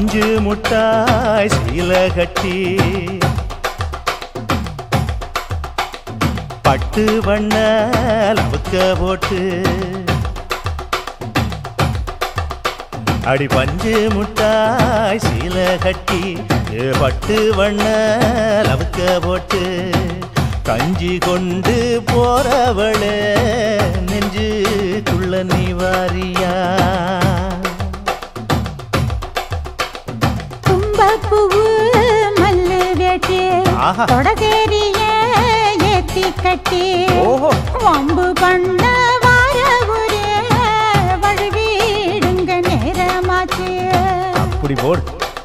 பஞ்சு முட்டாய் சீல கட்டி பட்டு வண்ண லவுக்க போட்டு அடி பஞ்சு முட்டாய் சீல கட்டி ஏ பட்டு வண்ண லவுக்க போட்டு கஞ்சி கொண்டு போறவளே நெஞ்சுக்குள்ள நீ வாரியா தும்பப்பூவு மல்லு வேட்டி ஆஹா. தொடதேரிய ஏத்தி கட்டி ஓஹோ. வம்பு பண்ண வார ஒரே வழுவிடுங்க நேரமாச்சு அப்படி போடு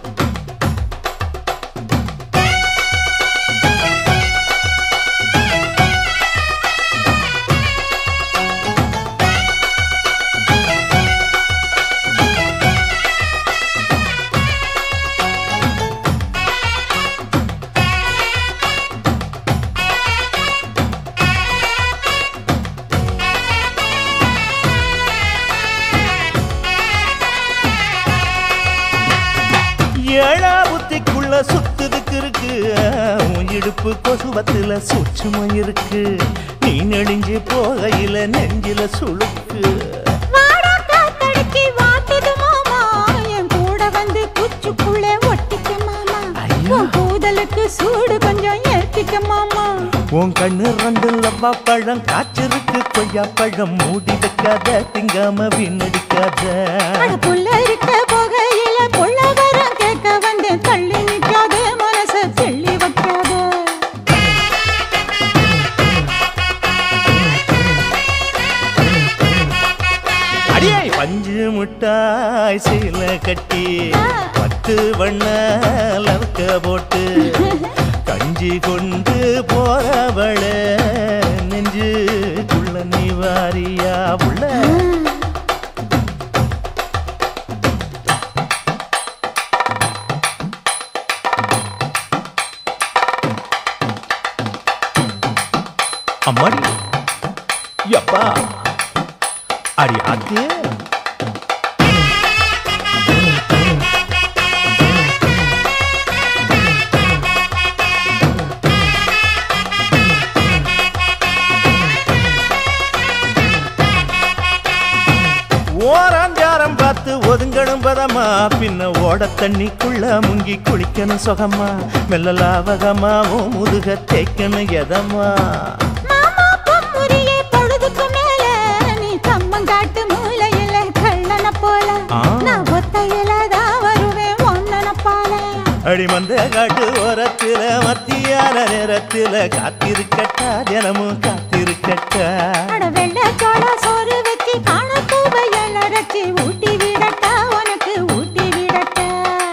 ஏழா புத்திக்குள்ள சுத்துதுக்கு இருக்கு உன் இடுப்பு கொசுவத்துல சூட்சுமம் இருக்கு நீ நெளிஞ்சு போகையில நெஞ்சில சுளுக்கு வாடா காத்தடிச்சு வாட்டுது மாமா என் கூட வந்து குச்சுக்குள்ளே ஒட்டிக்க மாமா ஐயோ. உன் கூதலுக்கு சூடு கொஞ்சம் ஏத்திக்க மாமா உன் கண்ணு ரெண்டு லவ்வா பழம் காய்ச்சிருக்கு கொய்யா பழம் மூடி வைக்காத திங்காம வீணடிக்காத அட புள்ள இருக்க போகையில புள்ள வரம் கேட்க வந்து தள்ளி நிக்காத மனச தெள்ளி வைக்காத அடியே பஞ்சு முட்டாய் சீல கட்டி பத்து வண்ண லவுக்க போட்டு கஞ்சி கொண்டு போறவள நெஞ்சுக்குள்ள நீ வாரியா உள்ள அம்மாடி யப்பா அடி ஆத்து ஓராஞ்சாரம் பார்த்து ஒதுங்கணும் பதமா பின்ன ஓட தண்ணிக்குள்ள முங்கி குளிக்கணும் சுகமா மெல்ல லாவகமா ஓ முதுக தேய்க்கணும் எதமா மாமா பொம்முறியே பொழுதுக்கு மேல நீ கம்மங்காட்டு மூலையில கள்ளன போல ஆ. நான் ஒத்தையில தான் வருவேன் ஒன்னன போல அடிமந்த காட்டு ஓரத்துல மத்தியான நேரத்துல காத்திருக்கட்டா தினமும் காத்திருக்கட்டா அட வெள்ளை சோள சோறு வச்சு காண பூவையல் அரைச்சி ஊட்டி விடட்டா உனக்கு ஊட்டி விடட்டா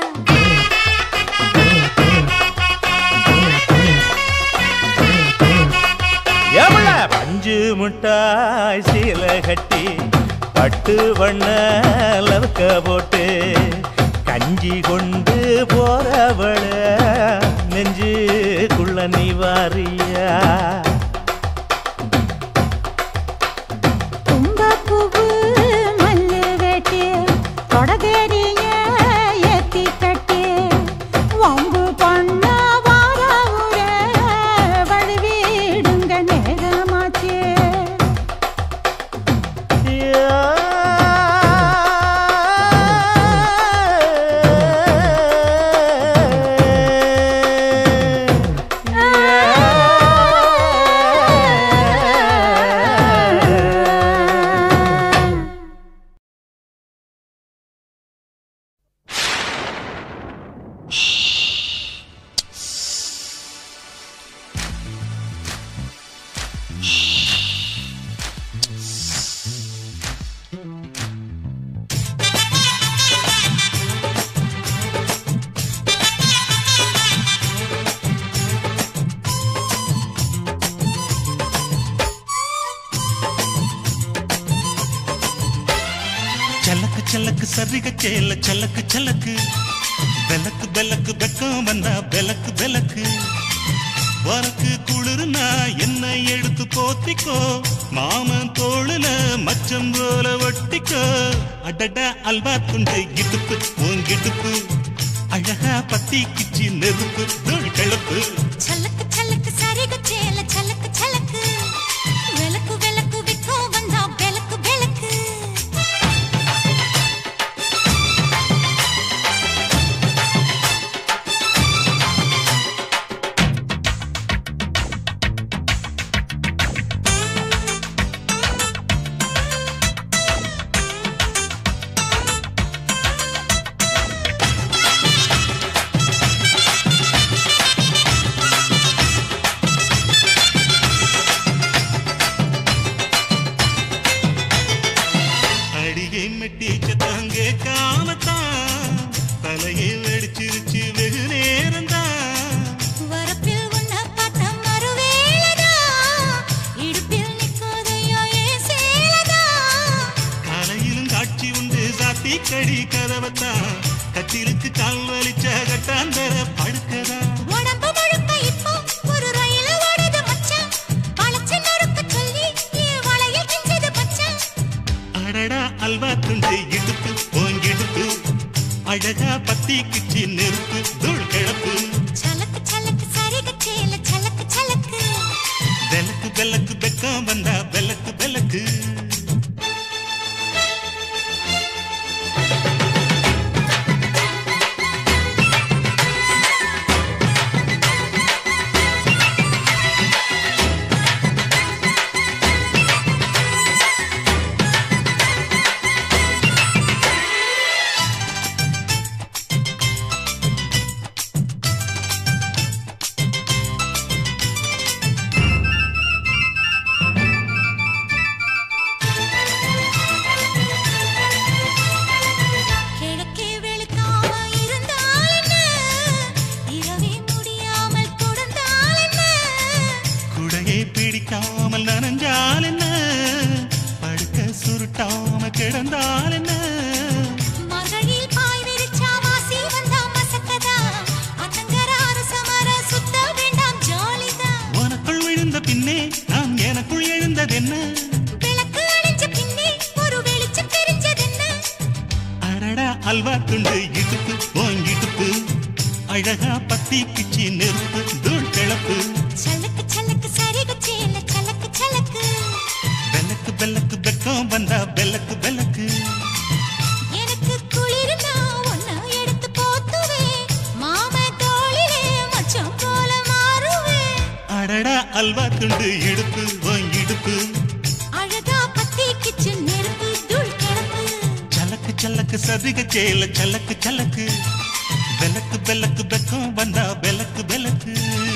எவ்வள பஞ்சு முட்டாய் சீல கட்டி பட்டு வண்ண லவுக்க போட்டு கஞ்சி கொண்டு போறவள நெஞ்சுக்குள்ள நீ வாரியா தும்பப்பூவு மல்லு வேட்டி தொடதேரிய ஏத்தி கட்டி வம்பு பண்ண வார ஊர வழுவிடுங்க நேரமாச்சு சலக்கு சலக்கு சரிக சேல சலக்கு சலக்கு பெலக்கு பெலக்கு பெக்கம் வந்தா பெலக்கு பெலக்கு உனக்கு குளிர்னா என்ன எடுத்து போத்திக்கோ மாமன் தோளுல மச்சம் போல ஒட்டிக்கோ அடடா அல்வா துண்டு இடுப்பு உன் இடுப்பு அழகா பத்தி கிச்சி நெருப்பு தூள் கிளப்பு சலக்கு சலக்கு சரிக சேல சலக்கு சலக்கு விளக்கு விளக்கு விக்கோ வந்தா விளக்கு விளக்கு அடியை மெட்டி சத்தாங்க காமத்தான் தலையை வெடிச்சிருச்சு வெகு நேரம்தான் வரப்பில் உன்னை பார்த்த மறுவேளதா இடுப்பில் நிற்காதையா ஏன் சேலதா காலையிலும் காட்சி உண்டு சாத்தி கடி கதவத்தான் கத்திலுக்கு கால் வலிச்ச கட்டாந்தர படுக்கதா உடம்பு முழுக்க இப்போ ஒரு ரயில ஓடுது மச்சான் வளைச்சு நொறுக்க சொல்லி என் வளையல் கிஞ்சது மச்சான் அடடா அல்வா துண்டு இடுப்பு ஓங்கிடுப்பு அழகா பத்தி கிச்சி நெருப்பு தூள் கிளப்பு சலக்கு சலக்கு சரிக சேல சலக்கு சலக்கு வெலக்கு வெலக்கு வெக்கம் வந்தா வெலக்கு வெலக்கு கிழக்கே வெளுக்காம இருந்தால் என்ன இரவே முடியாமல் கொடுந்தால் என்ன குடையை பிடிக்காமல் நனைஞ்சால் என்ன படுக்க சுருட்டாம கிடந்தால் என்ன மகளில் பாய் விரிச்சா வாசி வந்தா மசக்கதா அத்தங்கர அரசமர சுத்த வேண்டாம் ஜாலிதான் உனக்குள் விழுந்த பின்னே நான் எனக்குள் எழுந்ததென்ன விளக்கு அணைஞ்ச பின்னே ஒரு வெளிச்சம் தெரிஞ்சதென்ன அடடா அல்வா துண்டு இடுப்பு ஓங்கிடுப்பு அழகா பத்தி பிச்சி நெருப்பு தூள் கிளப்பு சலக்கு சலக்கு சரிக சேல சலக்கு சலக்கு வெலக்கு வெலக்கு வெக்கம் வந்தா வெலக்கு வெலக்கு எனக்கு குளிர்னா ஒன்ன எடுத்து போத்துவேன் மாம தோளிலே மச்சம் போல மாறுவேன் அடடா அல்வா துண்டு இடுப்பு ஓங்கிடுப்பு அழகா பத்தி கிச்சு நெருப்பு தூள் கிளப்பு சலக்கு சலக்கு சதிக சேல சலக்கு சலக்கு வெலக்கு வெலக்கு வெக்கம் வந்தா வெலக்கு வெலக்கு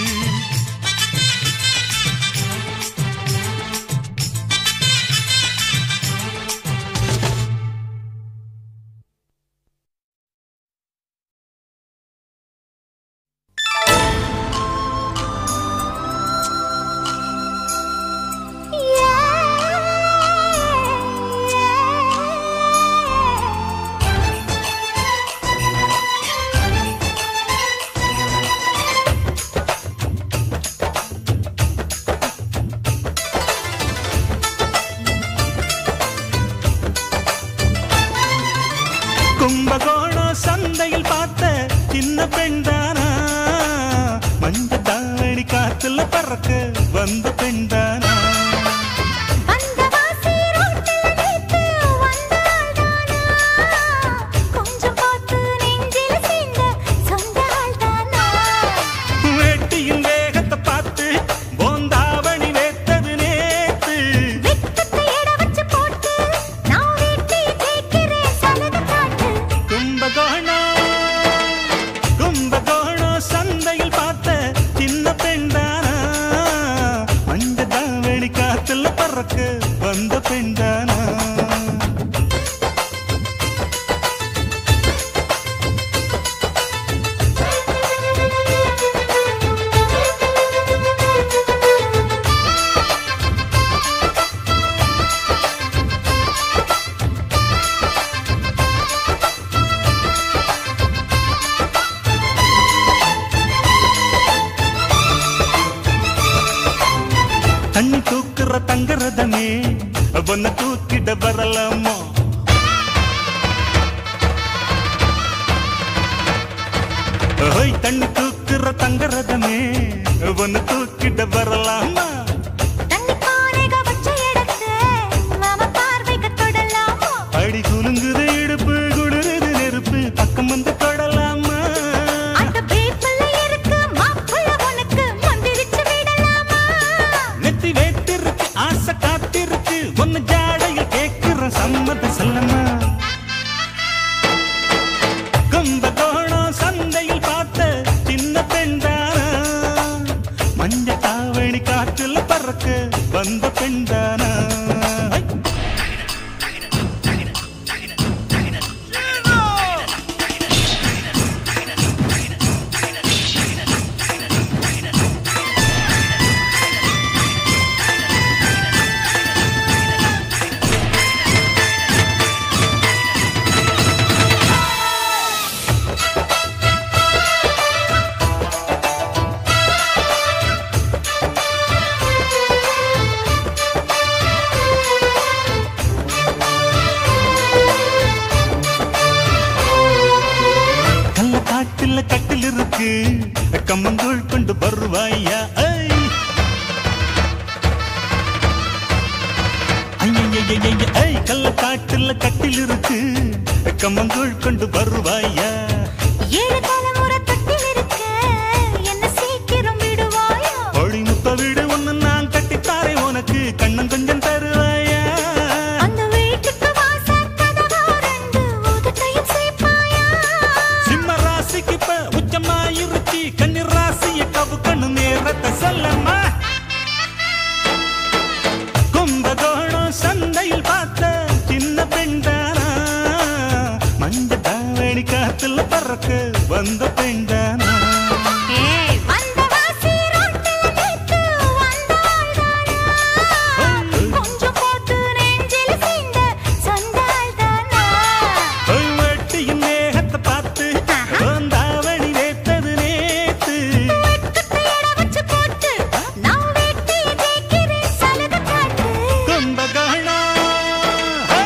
கும்பகோணம் சந்தையில் பார்த்த சின்ன பெண்தானா மஞ்ச தாவணி காத்துல பறக்க வந்த பெண்தானா அந்த வாசி ரோட்டில் நேத்து வந்தாள்தானா கொஞ்சம் பார்த்து நெஞ்சில் சேர்ந்த சொந்த ஆள்தானா வேட்டியின் வேகத்தை பார்த்து போந்தாவணி வேத்தது நேத்து வெக்கத்தை எட வச்சு போட்டு நான் வீட்டை கேட்கிறேன் சலது காட்டு கும்பகோணம் கும்பகோணம் சந்தையில் பார்த்த சின்ன பெண்தானா மஞ்ச தாவணி காத்துல பறக்க வந்த பெண்தானா தண்ணி தூக்குற தங்கரதமே பொண்ண தூக்கிட வரலாமா ஓய் தண்ணி தூக்குற தங்கரதமே ஒன்னு தூக்கிட வரலாமா தண்ணி பானைக வச்ச இடத்தை நாம பார்வைக்கு தொடலாமா அடி குலுங்குது இடுப்பு குளிருது நெருப்பு பக்கம் வந்து தொடலாமா அந்த பேப்புல இருக்கு மாப்புள்ள உனக்கு மந்திரிச்சு விடலாமா நெத்தி வேட்டிருக்கு ஆசை காத்திருக்கு ஒன்னு ஜாடையில் கேட்கிற சம்மதம் சொல்லமா கும்பகோணம் சந்தையில் பார்த்த சின்ன பெண்தானா மஞ்ச தாவணி காற்றுல பறக்க வந்த பெண்தானா ஐ! கள்ள காட்டுல கட்டில் இருக்கு கம்மங்கூழ் கொண்டு வருவாயா ஐ! ஐயையையைய, ஐ கள்ள காட்டுல கட்டில் இருக்கு கம்மங்கூழ் கொண்டு வருவாயா ஏழு தலைமுறை தொட்டில் இருக்க என்ன சீக்கிரம் விடுவாயா கோழி முத்த வீடு ஒண்ணு நான் கட்டித்தாரேன் உனக்கு கண்ணன் கொஞ்சம் தருவாயா அந்த வீட்டுக்கு வாசல் கதவா ரெண்டு உதட்டையும் சேர்ப்பாயா சிம்ம ராசிக்கு இப்ப உச்சமாயிருச்சு கன்னி ராசிய கவு கண்ணு நேரத்தை சொல்லம்மா கும்பகோணம் சந்தையில் பார்த்த சின்ன பெண்தானா மஞ்ச தாவணி காத்துல பறக்க வந்த பெண்தானா ஏய் வந்த வாசி ரோட்டில் நித்து வந்தாள்தானா கொஞ்சம் போட்டு நெஞ்சில் சேர்ந்த சொந்தாள்தானா ஒரு வட்டியின் மேகத்தை பார்த்து உன் தாவணி வேத்தது நேத்து வெட்கத்தை எட வச்சு போட்டு நான் வெட்டிய ஜெயிக்கிறேன் சலுகை காட்டு கும்பகோணம் ஹை!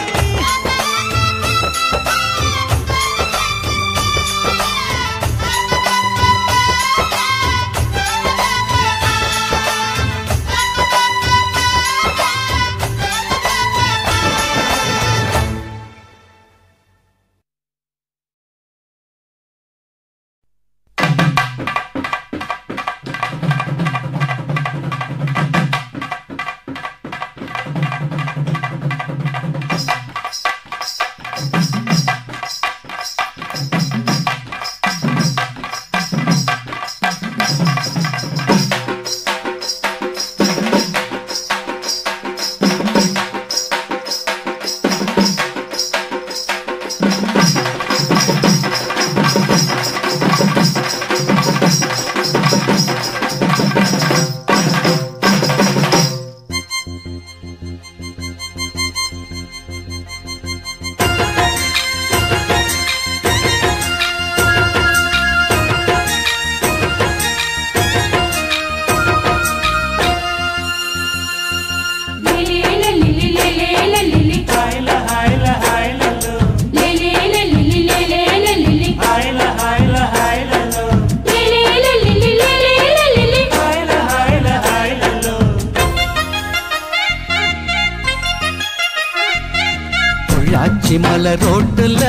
பொள்ளாச்சி மலை ரோட்டுல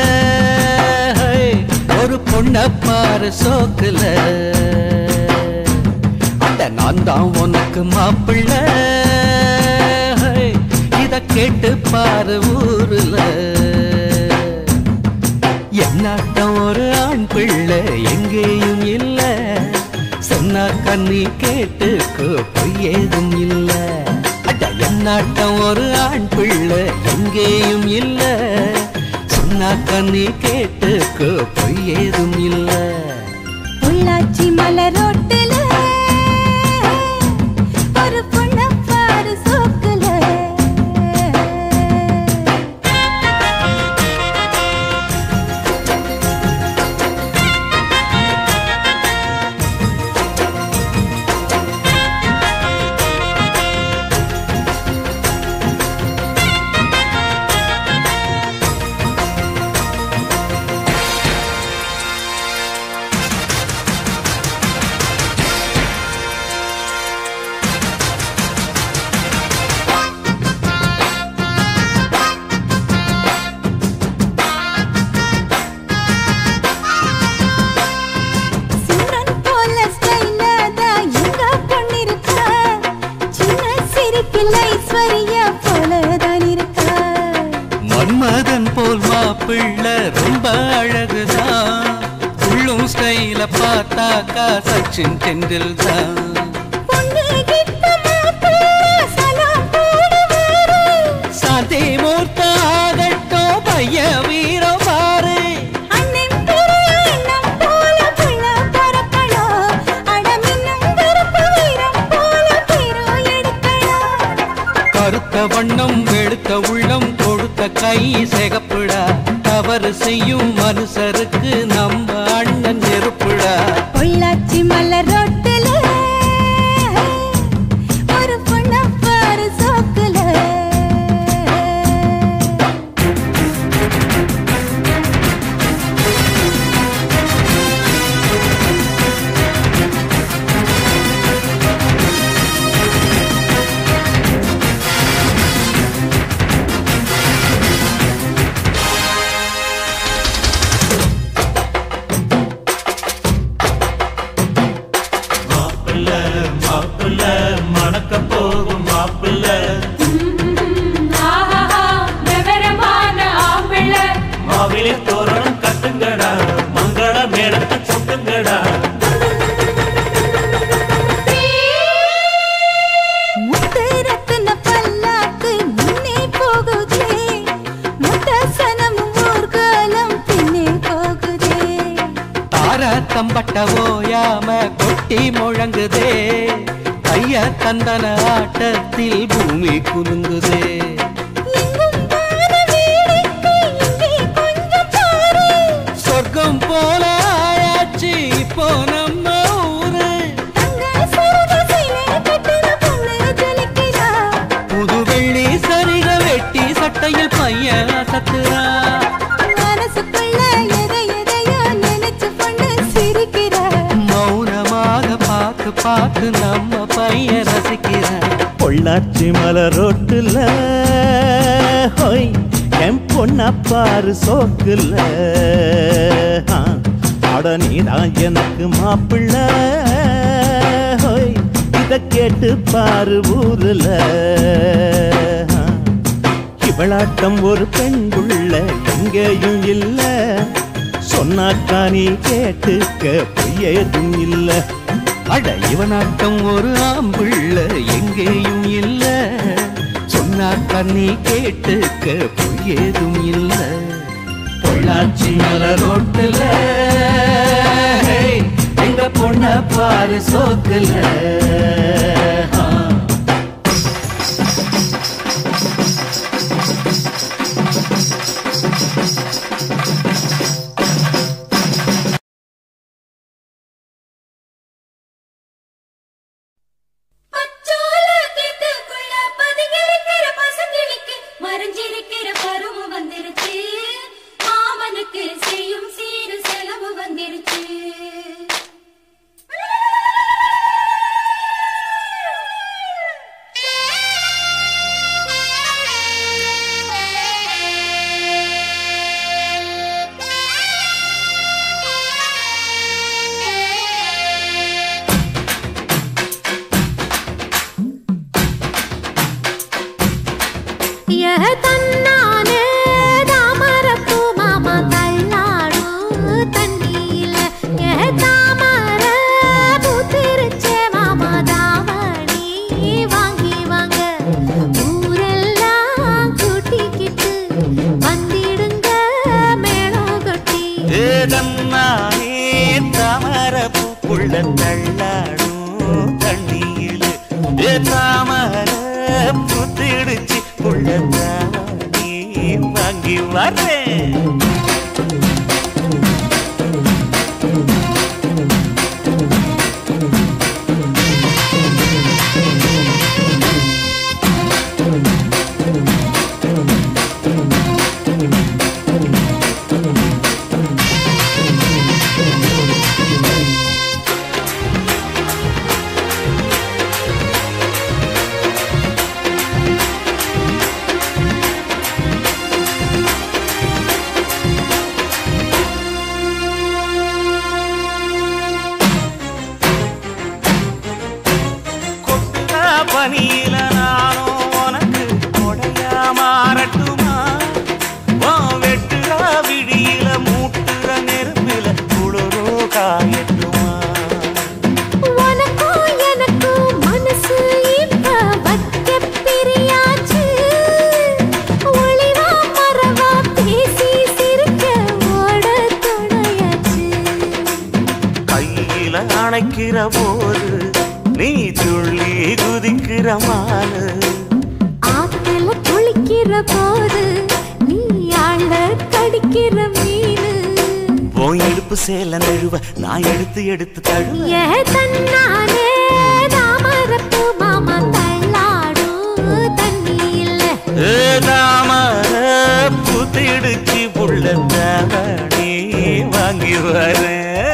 ஒரு பொண்ண பாரு சோக்குல அட நான் தான் உனக்கு மாப்பிள்ள இத கேட்டு பாரு ஊருல என்னாட்டம் ஒரு ஆண் பிள்ளை எங்கேயும் இல்ல சொன்னா கண்ணி கேட்டுக்கோ பொய் ஏதும் இல்ல அட என்னாட்டம் ஒரு ஆண் பிள்ளை எங்கேயும் இல்ல சொன்னா கண்ணி கேட்டுக்கோ பொய் ஏதும் இல்ல பொள்ளாச்சி மலரோட்டுல ஒரு பொண்ண பாரு சோக்குல பார்த்தாக்கா சச்சின் டெண்டுல்கர் பொண்ணு கிட்ட மாப்பிள்ளை சலாம் போடுவாரு சாந்தி மூர்த்த ஆகட்டும் பைய வீரம் பாரு அண்ணன் பெரிய அண்ணன் போல புள்ள பிறக்கணும் அடமின்னும் கருப்பு வீரம் போல பேரோ எடுக்கணும் கருத்த வண்ணம் வெளுத்த உள்ளம் கொடுத்த கை சிகப்புடா தவறு செய்யும் மனுஷருக்கு நம்ம அண்ணன் நெருப்புடா பொள்ளாச்சி மலர் ரோட்டுல ஒரு பொண்ண பாரு சோக்குல மாப்பிள்ள மாப்பிள்ள மணக்க போகும் மாப்பிள்ள மாவிலே தோரணம் கட்டுங்கடா மங்கள மேடத்தை கொட்டுங்கடா முத்து ரத்தின பல்லாக்கு முன்னே போகுதே முட்ட சனம் ஊர்காலம் பின்னே போகுதே தார தம்பட்ட ஓயாம கொட்டி முழங்குதே கைய தந்தன ஆட்டத்தில் பூமி குலுங்குதே எங்கும் வான வேடிக்கை இங்கே கொஞ்சம் பாரு சொர்க்கம் போல ஆயாச்சு இப்போ நம்ம ஊரு தங்க சரக சீலை கட்டின பொண்ணு ஜொலிக்கிறா புது வெள்ளி சரிக வெட்டி சட்டையில் பையன் அசத்துறா மனசுக்குள்ள எதை எதையோ நினைச்சு பொண்ணு சிரிக்கிறா மௌனமாக பார்த்து பார்த்து நம்ம பையன் ரசிக்கிறான் பொள்ளாச்சி மலர் ரோட்டுல ஹோய் என் பொண்ண பாரு சோக்குல ஆ, அட நீதான் எனக்கு மாப்பிள்ள ஹோய் இத கேட்டு பாரு ஊருல ஆ, இவளாட்டம் ஒரு பெண்குள்ள எங்கேயும் இல்ல சொன்னாக்கா நீ கேட்டுக்க பொய்யேதும் இல்ல அட இவனாட்டம் ஒரு ஆம்புள்ள எங்கேயும் இல்ல சொன்னா கண்ணி கேட்டுக்க பொய்யேதும் இல்ல பொள்ளாச்சி மலர் ரோட்டுல எங்க பொண்ண பாரு சோக்குல ஆ. பச்சோல கிட்டுக்குள்ள பதுங்கிருக்கிற பசுங்கிளிக்கு மறைஞ்சிருக்கிற பருவம் வந்துருச்சு மாமனுக்கு செய்யும் சீரு செலவு வந்துருச்சு தன்னானே தாமரப்பூ மாமா தள்ளாடும் தண்ணியில ஏ தாமர பூத்திருச்சே மாமா தாவணி வாங்கி வாங்க ஊரெல்லாம் கூட்டிக்கிட்டு வந்திடுங்க மேளம் கொட்டி ஏதன்னானே தாமர பூக்குள்ள தள்ளாடும் தண்ணியில் ஏ தாமர புத்திடுச்சு புள்ள தானே வாங்கி வரேன் அணைக்கிற போது நீ துள்ளி குதிக்கிற மானு ஆத்துல குளிக்கிற போது நீ ஆள கடிக்கிற மீனு உன் இடுப்பு சேல நழுவ நான் எடுத்து எடுத்து தழுவ ஏ தன்னாலே தாமரப்பு மாமா தள்ளாடும் தண்ணி இல்ல ஏதாமர புத்திடுச்சு புள்ள தாவணி வாங்கி வரேன்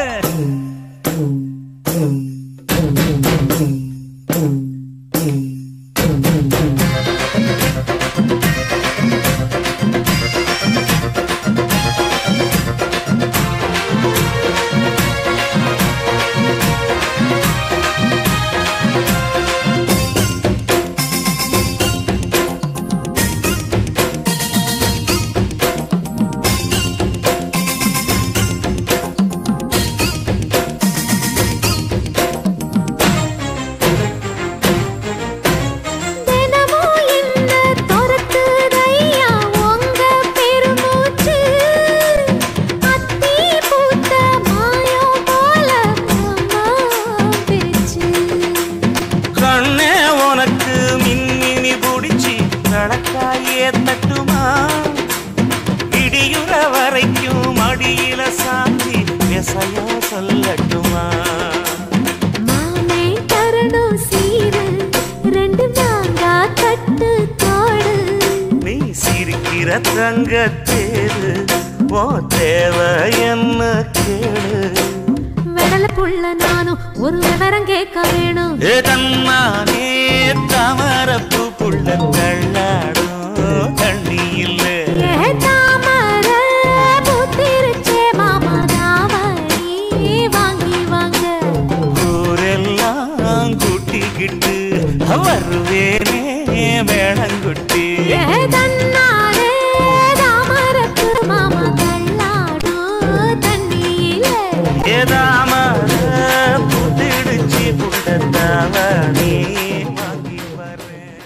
தினமும் என்ன துரத்துதையா உங்க பெருமூச்சு அத்தி பூத்த மாயம் போல மாமா பேச்சு கண்ணே உனக்கு மின்மினி பிடிச்சி கணக்காயே தட்டுமா இடியுற வரைக்கும் அடியில சாந்தி விசையா சொல்லட்டுமா மாமே தரணும் சீரு ரெண்டு மாங்கா கட்டு தோடு நீ சிரிக்கிற தங்கத்தேரு ஓ தேவை என்ன கேளு விடல புள்ள நானும் ஒரு விவரம் கேட்க வேணும் ஏ தன்னானே தாமரப்பு புள்ள தள்ளாடும் தண்ணி இல்லை ஏ தாமர பூத்திருச்சே மாமா தாவணி வாங்கி வாங்க ஊரெல்லாம் கூட்டிக்கிட்டு வருவேனே வேளங்குட்டி ஏ தன்னாலே தாமரப்பு மாமா தள்ளாடும் தண்ணியில ஏதாம புத்திடுச்சு புண்டத்தாவணி வாங்கி வரேன்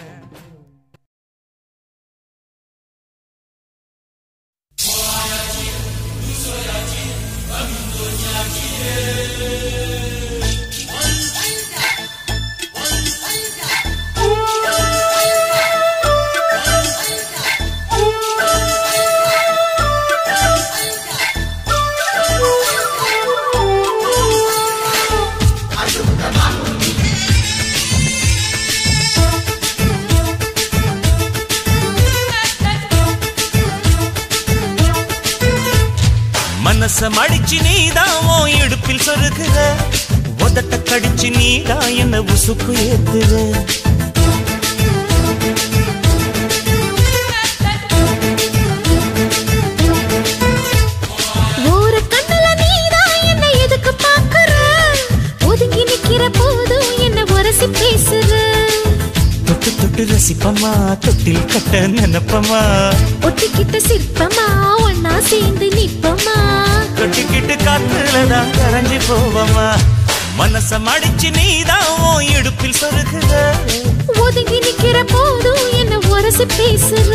மனச மடிச்சு நீதான் உன் இடுப்பில் சொருகுற உதட்ட கடிச்சு நீதான் என்ன உசுப்பு ஏத்துற ஒரு கண்ணுல நீதான் என்ன எதுக்கு பாக்குற ஒதுங்கி நிக்கிற போதும் என்ன உரசி பேசுற தொட்டு தொட்டு ரசிப்பமா தொட்டில் கட்ட நினைப்பமா ஒட்டிக்கிட்ட சிற்பமா ஒன்னா சேர்ந்து நிப்பமா கட்டிக்கிட்டு காத்துலதான் கரைஞ்சு போவமா மனச மடிச்சு நீதான் உன் இடுப்பில் சொருகுற ஒதுங்கி நிக்கிற போதும் என்ன உரசி பேசுற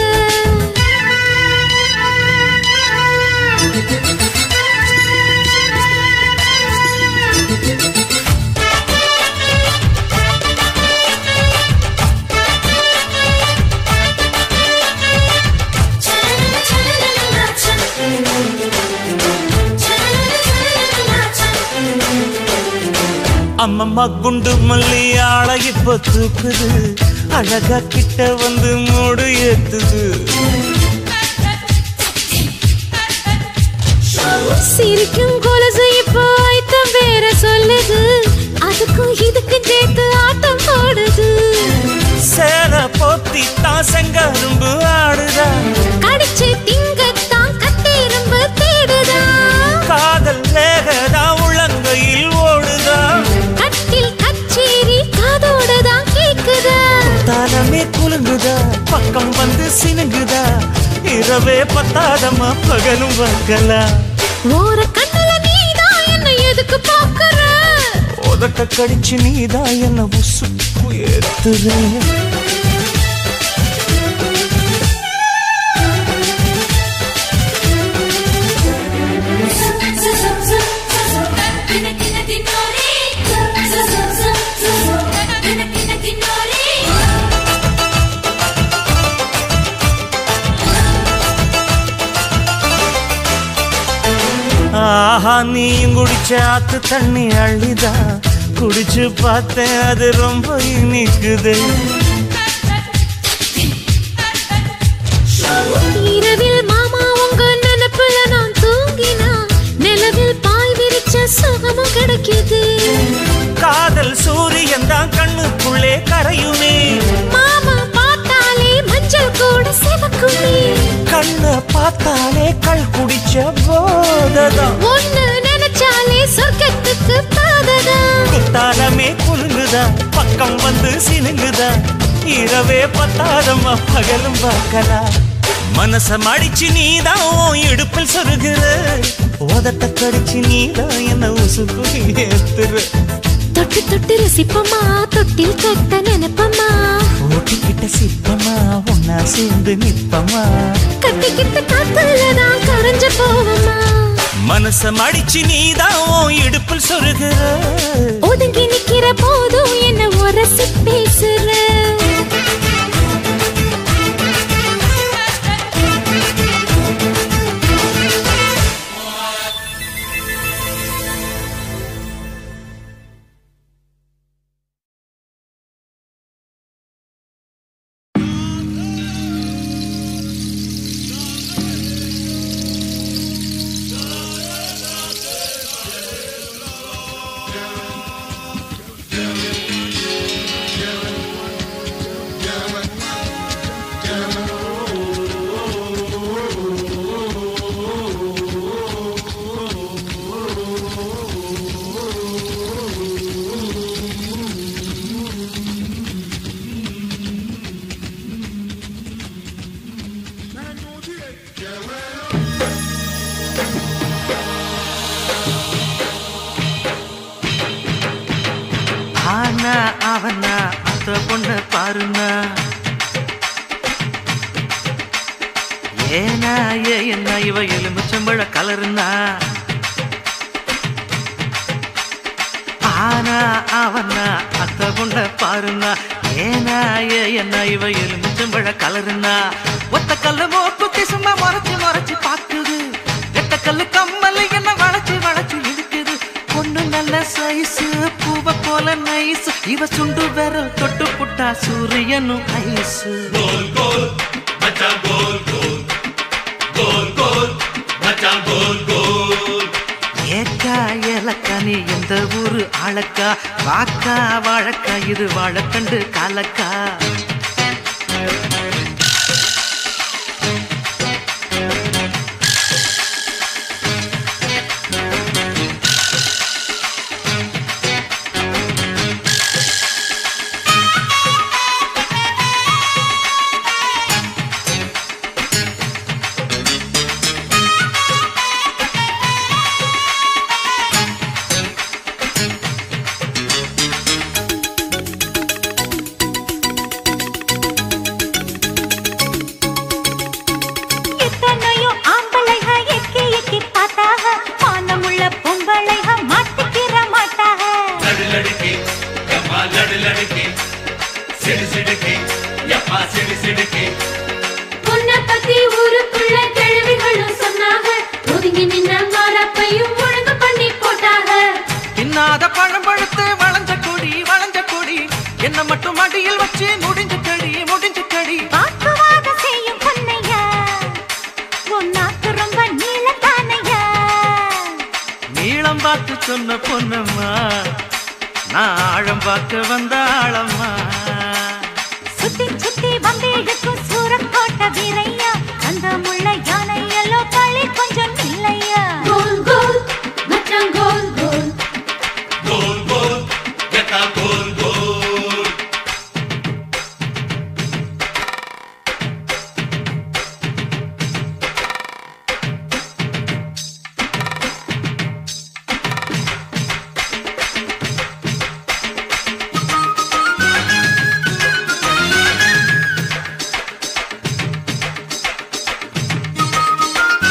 அம்மம்மா குண்டு மல்லி ஆள இப்ப தூக்குது அழகா கிட்ட வந்து மூடு ஏத்துது சிரிக்கும் கொலுசு இப்போ ஐட்டம் வேற சொல்லுது அதுக்கும் இதுக்கும் சேர்த்து ஆட்டம் போடுது சேல போத்தி தான் செங்கரும்பு ஆடுதா கடிச்சு திங்கத்தான் கட்டிரும்பு தேடுதா காதல் வேகதா உள்ளங்கையில் ஓடுதா கட்டில் கச்சேரி காதோடுதான் கேக்குதா தலமே குலுங்குதா பக்கம் வந்து சினுங்குதா இரவே பத்தாதமா பகலும் வக்கலா ஓர கண்ணுல நீதான் என்ன எதுக்கு பாக்குற உதட்ட கடிச்சு நீதான் என்ன உசுப்பு ஏத்துற Kinetic நீயும் குடிச்ச ஆத்து தண்ணி அள்ளிதான் குடிச்சு பார்த்தேன் அது ரொம்ப இனிக்குது இரவில் மாமா உங்க நினைப்புல நான் தூங்கினா நிலவில் பாய் விரிச்ச சுகமும் கிடைக்குது காதல் சூரியன் தான் கண்ணுக்குள்ளே கரையுமே மாமா பார்த்தாலே மஞ்சள் கூட சிவக்குமே கண்ணை பார்த்தாலே கள் குடிச்ச போததான் ஒண்ணு நினைச்சாலே சொர்க்கத்துக்கு பாததா குத்தாலமே குலுங்குதா பக்கம் வந்து சினுங்குதா இரவே பத்தாதம்மா பகலும் பார்க்கலாம் மனச மடிச்சு நீதான் உன் இடுப்பில் சொருகிற உதட்ட கடிச்சு நீதான் என்ன உசுக்கு ஏத்துற தொட்டு தொட்டு ரசிப்பமா தொட்டில் கட்ட நினைப்பமா ஓட்டிக்கிட்ட சிப்பமா ஒன்னா சேர்ந்து நிப்பமா கட்டிக்கிட்ட காத்துல நான் கரைஞ்சு போவமா மனச மடிச்சு நீதான் உன் இடுப்பில் சொருகிற ஒதுங்கி நிக்கிற போதும் என்ன உரசி பேசுற ஆனா அவனா அந்த பொண்ண பாருனா ஏனா ஏ என்ன இவ எலுமிச்சம்பழ கலருனா ஆனா அவனா அத்த பொண்ண பாருனா ஏனா ஏ என்ன இவ எலுமிச்சம்பழ கலருனா ஒத்த கல்லு மோக்குத்தி சும்மா மறைச்சு மறைச்சு பாக்குது எத்த கல்லு கம்மல் என்ன வளைச்சு வளைச்சு இழுக்குது பொண்ணு நல்ல சைஸ் பூவ போல நைஸ் இவ சுண்டு விரல் தொட்டு புட்டா சூரியனும் ஐஸ் ஏக்கா ஏலக்கா நீ எந்த ஊரு ஆளக்கா வாக்கா வாழக்கா இது வாழக்கண்டு காலக்கா எத்தனையோ ஆம்பளைக எக்கி எக்கி பார்த்தாக மானமுள்ள பொம்பளைக மாட்டிக்கிற மாட்டாக உன்னை பத்தி ஊருக்குள்ள கிழவிகளும் சொன்னாங்க ஒதுங்கி நின்ன மாறப்பையும் ஒழுங்கு பண்ணி போட்டாங்க தின்னாத பழம் பழுத்து வளைஞ்ச கொடி வளைஞ்ச கொடி என்ன மட்டும் அடியில் வச்சு முடிஞ்சு கடி முடிஞ்சு கடி வாக்குவாதம் செய்யும் பொன்னையா உன் நாக்கு ரொம்ப நீளத்தானையா நீளம் பார்த்து சொன்ன பொண்ணம்மா நான் ஆழம் பார்க்க வந்த ஆழம்மா சுத்தி சுத்தி வந்தேழுக்கும் சூரக்கோட்டை வீரையா அந்த முள்ள யானை எல்லோ களி கொஞ்சம் இல்லையா கோல் கோல் மச்சான் கோல் கோல் ஆ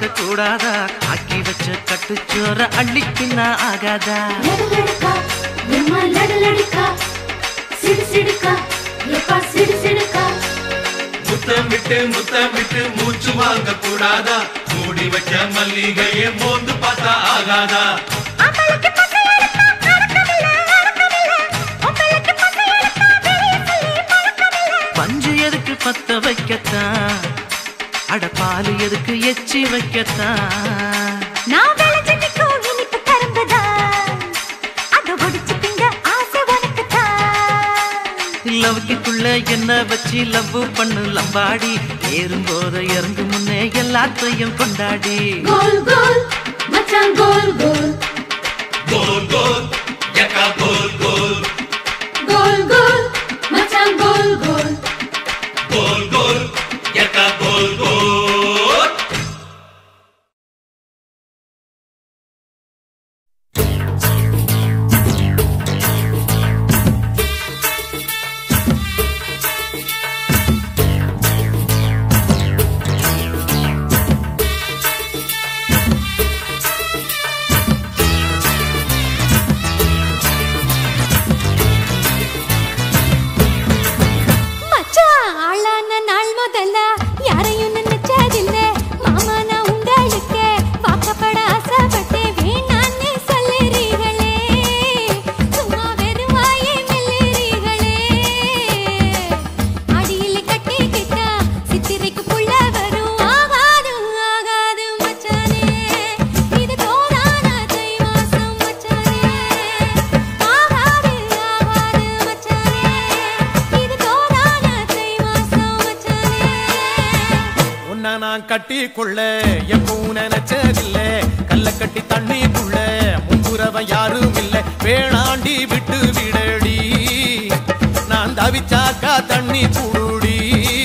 பார்க்க கூடாதா ஆக்கி வச்ச கட்டுச்சோற அள்ளிக்கின்னா ஆகாதா லடுலடுக்கா எம்மா லடுலடுக்கா சிடு சிடுக்கா எப்பா சிடு சிடுக்கா முத்தம் விட்டு முத்தம் விட்டு மூச்சு வாங்க கூடாதா மூடி வச்ச மல்லிகையே மோந்து பார்த்தா ஆகாதா பஞ்சு எதுக்கு பத்த வைக்கத்தான் அட பால் எதுக்கு எச்சி வைக்கத்தான் நான் விளைஞ்சு நிற்கும் இனிப்பு கரும்புதான் அதை ஒடிச்சு திங்க ஆசை உனக்குத்தான் லவ்க்குள்ள என்ன வச்சு லவ் பண்ணு லம்பாடி ஏறும் போத இறங்கு முன்னே எல்லாத்தையும் கொண்டாடி கோல் கோல் மச்சான் கோல் கோல் கோல் கோல் எக்கா கோல் கோல் கோல் கோல் மச்சான் கோல் கோல் கோல் கோல் எக்கா கோல் கோல் மச்சான் ஆளான நாள் முதல்ல யாரையும் நினைச்சதில்ல மாமா நான் உங்களுக்கு வாக்கப்பட ஆசைப்பட்டேன் வேணான்னு சொல்லுறீங்களே சும்மா வெறும் வாயை மெல்லுறீங்களே அடியில் கட்டிக்கிட்டா சித்திரைக்கு புள்ள வரும் ஆகாது ஆகாது மச்சானே இது தோதான தை மாசம் மச்சானே ஆகாது ஆகாது மச்சானே இது தோதான தை மாசம் மச்சானே உன்னை நான் கட்டி கொள்ள எப்பவும் நினைச்சதில்ல கல்ல கட்டி தண்ணிக்குள்ள முன்புறவன் யாரும் இல்ல வேணாண்டி விட்டு விடடி நான் தவிச்சாக்கா தண்ணி குடுடி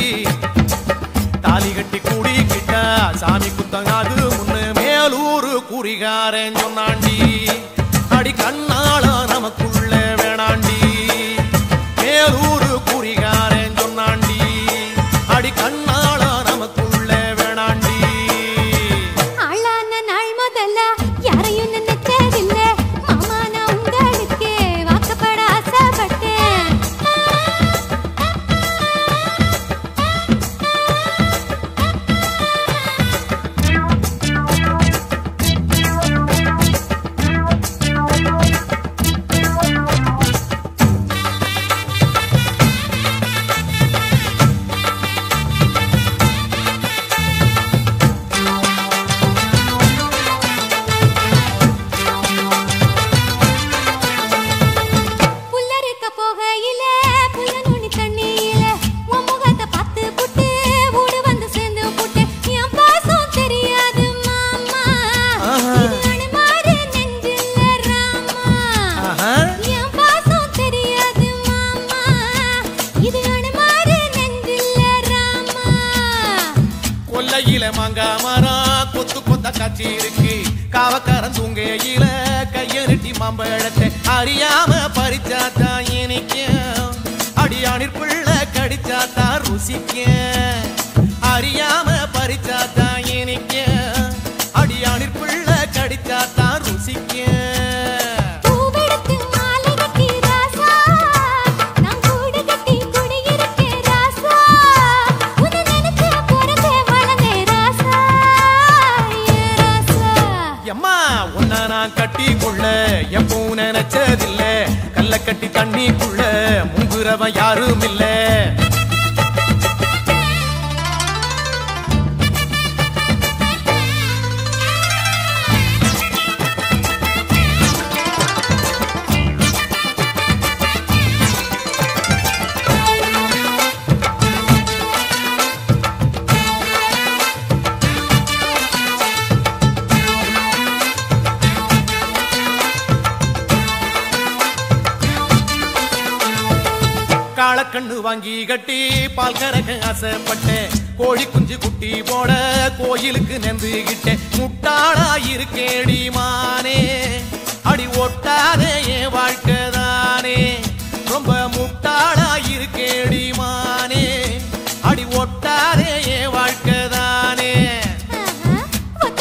தாலி கட்டி கூடிக்கிட்டா சாமி குத்தங்காது முன்னு மேலூரு குறிகாரன் சொன்னாண்டி அடி கண்ணாள நமக்குள்ள வேணாண்டி மேலூரு குறிகாரன் சொன்னாண்டி அடி கண்ணாள நமக்குள்ள வேணாண்டி ஆளான நாள் முதல்ல யாரையும் நினைச்சதில்ல மாமா நான் உங்களுக்கு வாக்கப்பட ஆசைப்பட்டேன் புல்லறுக்க போகையில புல்ல நுனி தண்ணியில உன் முகத்தை பார்த்து புட்டு ஊடு வந்து சேர்ந்து புட்டு என் பாசம் தெரியாது மாமா இது அனுமாரு நெஞ்சில்ல ராமா ஆஹா. என் பாசம் தெரியாது மாமா இது அனுமாரு நெஞ்சில்ல ராமா கொல்லையில மாங்கா மரம் கொத்து கொத்த காட்சி இருக்கு காவக்காரன் தூங்கையில கையெழுட்டி மாம்பழத்தை அறியாம பறிச்சாத்தா இனிக்கும் அடியானிற் புள்ள கடிச்சாத்தா ருசிக்கும் அறியாம பறிச்சாத்தா இனிக்கும் அடியானிற் புள்ள கடிச்சாத்தா ருசிக்கும் பூவெடுத்து மாலை கட்டி ராசா நான் கூடு கட்டி குடியிருக்கேன் ராசா உன்னை நினைச்சு பிறந்தே வளர்ந்தேன் ராசா ஏ ராசா எம்மா உன்னை நான் கட்டி கொள்ள எப்பவும் நினைச்சதில்ல கல்ல கட்டி தண்ணிக்குள்ள முங்குறவன் யாரும் இல்ல காளக்கண்ணு வாங்கி கட்டி பால் கறக்க ஆசைப்பட்டேன் கோழி குஞ்சு குட்டி போட கோயிலுக்கு நெந்துகிட்டேன் முட்டாளா இருக்கேடி மானே அடி ஒட்டாதே என் வாழ்க்கை தானே ரொம்ப முட்டாளா இருக்கேடி மானே அடி ஒட்டாதே என் வாழ்க்கை தானே ஆஹா,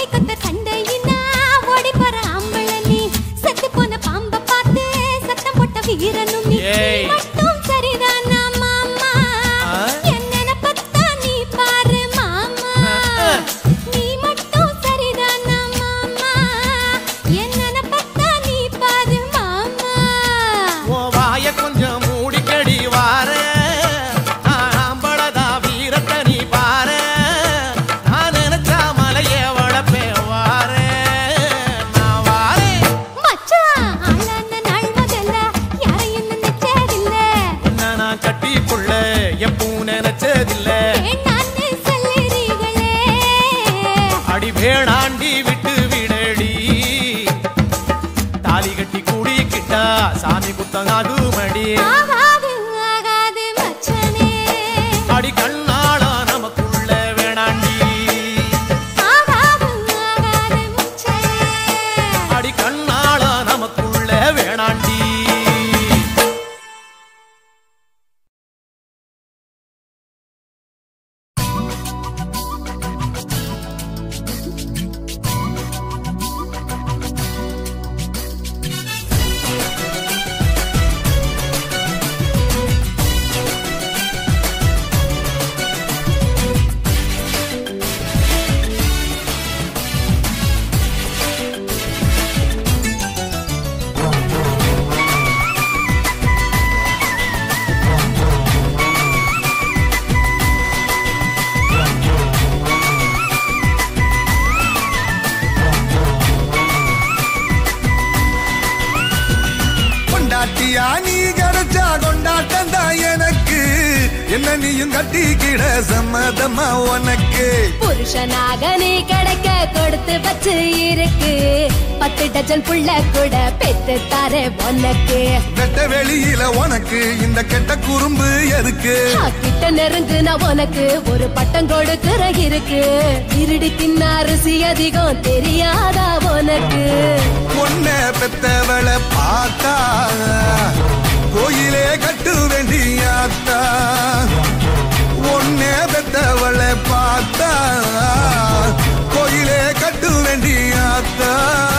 என்ன நீயும் கட்டிக்கிட சம்மதமா உனக்கு புருஷனாக நீ கிடைக்க கொடுத்து வச்சு இருக்கு பத்து டஜன் புள்ள கூட பெத்து தாரே உனக்கு வெட்ட வெளியில உனக்கு இந்த கெட்ட குறும்பு எதுக்கு கிட்ட நெருங்கு நான் உனக்கு ஒரு பட்டம் கொடுக்கிற இருக்கு இருடி தின்ன அரிசி அதிகம் தெரியாதா உனக்கு பொண்ண பெத்தவளை பார்த்தா கோயிலே கட்டு வேண்டியாத்தா ஒன்னே பெத்தவளை பார்த்தா கோயிலே கட்டு வேண்டியாத்தா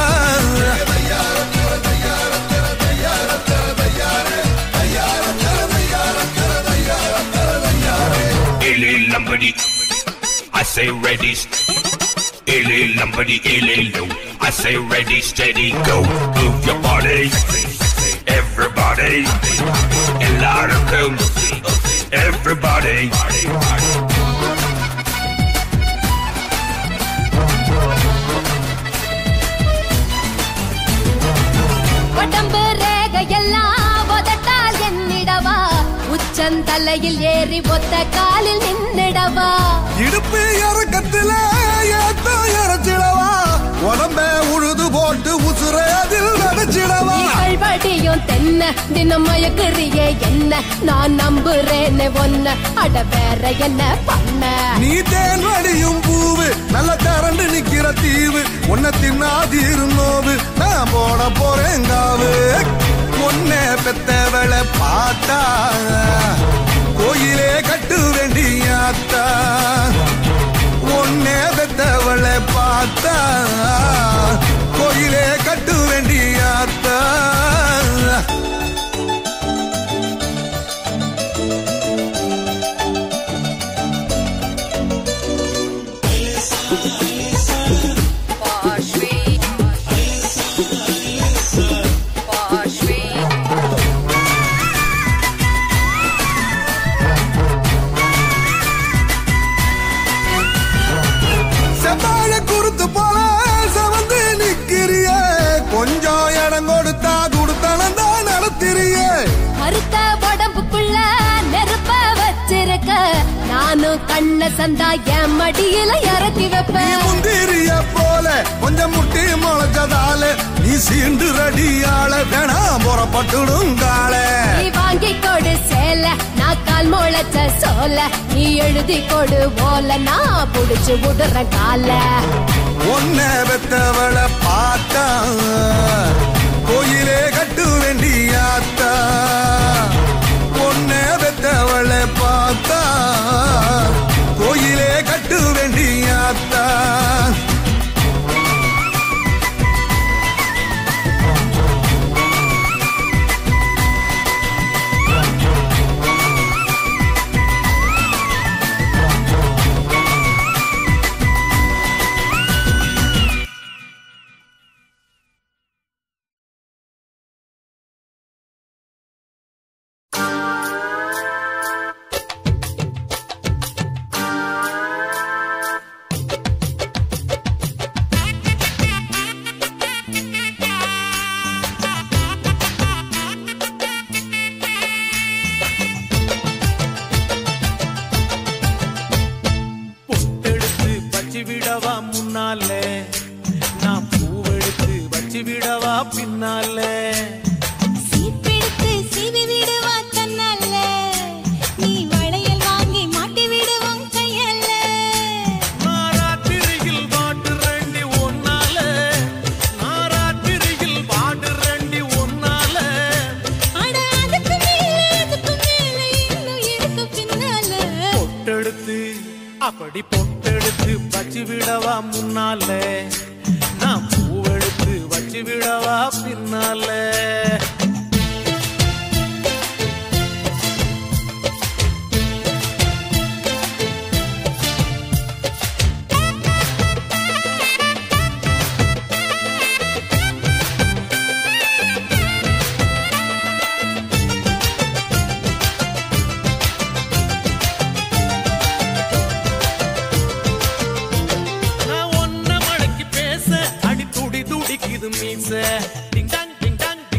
Illy lumbody, I say ready. Illy lumbody, illy low, I say ready, steady, go. Move your body, everybody. எல்லாருக்கும் everybody. உடம்பு ரேகையெல்லாம் உதட்டால் என்னிடவா உச்சந்தலையில் ஏறி ஒத்த காலில் நின்னிடவா இடுப்பு இறக்கத்துல ஏத்த இறச்சிடவா உடம்ப உழுது போட்டு உசுர அதில் நடிச்சிடவா வடியும் தென்ன தினம் மயக்குறியே என்ன நான் நம்புறேன்னு ஒன்ன அட வேற என்ன பண்ண நீ தேன் வடியும் பூவு நல்ல தரண்டு நிக்கிற தீவு உன்னை தின்னாதி இருந்தோவு நான் போட போறேன் காவு உன்னை பெத்தவளை பார்த்தா கோயிலே கட்டு வேண்டியாத்தா உன்னை பெத்தவளை பார்த்தா கோயிலே கட்டு வேண்டியாத்தா செவ்வாழ குறுத்து போல செவந்து நிக்கிறிய கொஞ்சம் இடம் கொடுத்தா கொடுத்தனம் தான் நடத்திறிய கருத்த உடம்புக்குள்ள நெருப்ப வச்சிருக்க நானும் கண்ண சந்தா என் மடியில இறக்கி வைப்பேன் முந்திரிய போல கொஞ்சம் முட்டி முளைச்சதால நீ சீண்டு ரடியால வேணாம் புறப்பட்டுடும் கால நீ வாங்கி கொடு சேல நான் கால் முளைச்ச சோல நீ எழுதி கொடு ஓல நான் புடிச்சு விடுற கால ஒன்ன பெத்தவளை பார்த்தா கோயிலே கட்டு வேண்டியாத்தா ஒன்ன பெத்தவளை பார்த்தா கோயிலே கட்டு வேண்டியாத்தா பொட்டெடுத்து வச்சு விடவா முன்னால நான் பூவெடுத்து வச்சு விடவா பின்னால சீப்பிடித்து சீவி விடுவா தன்னால நீ வளையல் வாங்கி மாட்டி விடுவோம் கையால நாராத்திரியில் பாட்டு ரெண்டி ஒன்னால நாராத்திரியில் பாட்டு ரெண்டி ஒன்னால அட அதுக்கு மேல அதுக்கு மேல இன்னும் இருக்கு பின்னால பொட்டெடுத்து அப்படி பொட்டெடுத்து வச்சு விடவா முன்னால நான் பூவெடுத்து வச்சு விடவா பின்னால நான் ஒன்ன மடக்கி பேச அடி துடி துடிக்குது மீச டிங் டாங் டிங் டாங்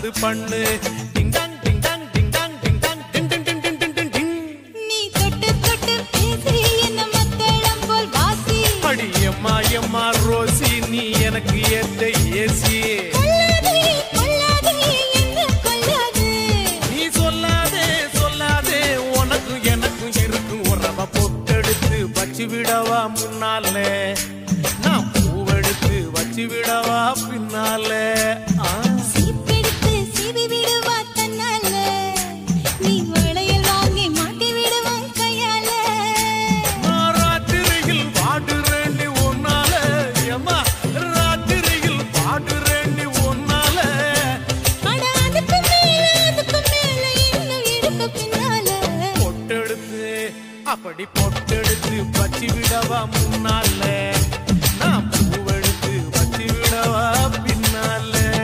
பண்ணு ding dong ding dong ding dong ding dong ding ding ding ding ding ding ding நீ தொட்டு தொட்டு பேசி என்ன மத்தளம் போல் வாசி அடி எம்மா எம்மா ரோசி நீ எனக்கு ஏத்த ஏசி கொல்லாதே கொல்லாதே என்ன கொல்லாதே நீ சொல்லாதே சொல்லாதே உனக்கும் எனக்கும் இருக்கும் உறவ பொட்டெடுத்து வச்சு விடவா முன்னாலே நான் பூவெடுத்து வச்சு விடவா பின்னாலே ஆ சீப்பெடுத்து சீவி விடுவா தன்னால நீ வளையல் வாங்கி மாட்டி விடுவான் கையால நான் ராத்திரியில் பாடுறேண்டி உன்னால ஏம்மா ராத்திரியில் பாடுறேண்டி உன்னால அட அதுக்கு மேல அதுக்கு மேல இன்னும் இடுப்பு பின்னால பொட்டெடுத்து அப்படி பொட்டெடுத்து வச்சு விடவா முன்னால நான் பூவெடுத்து வச்சு விடவா பின்னால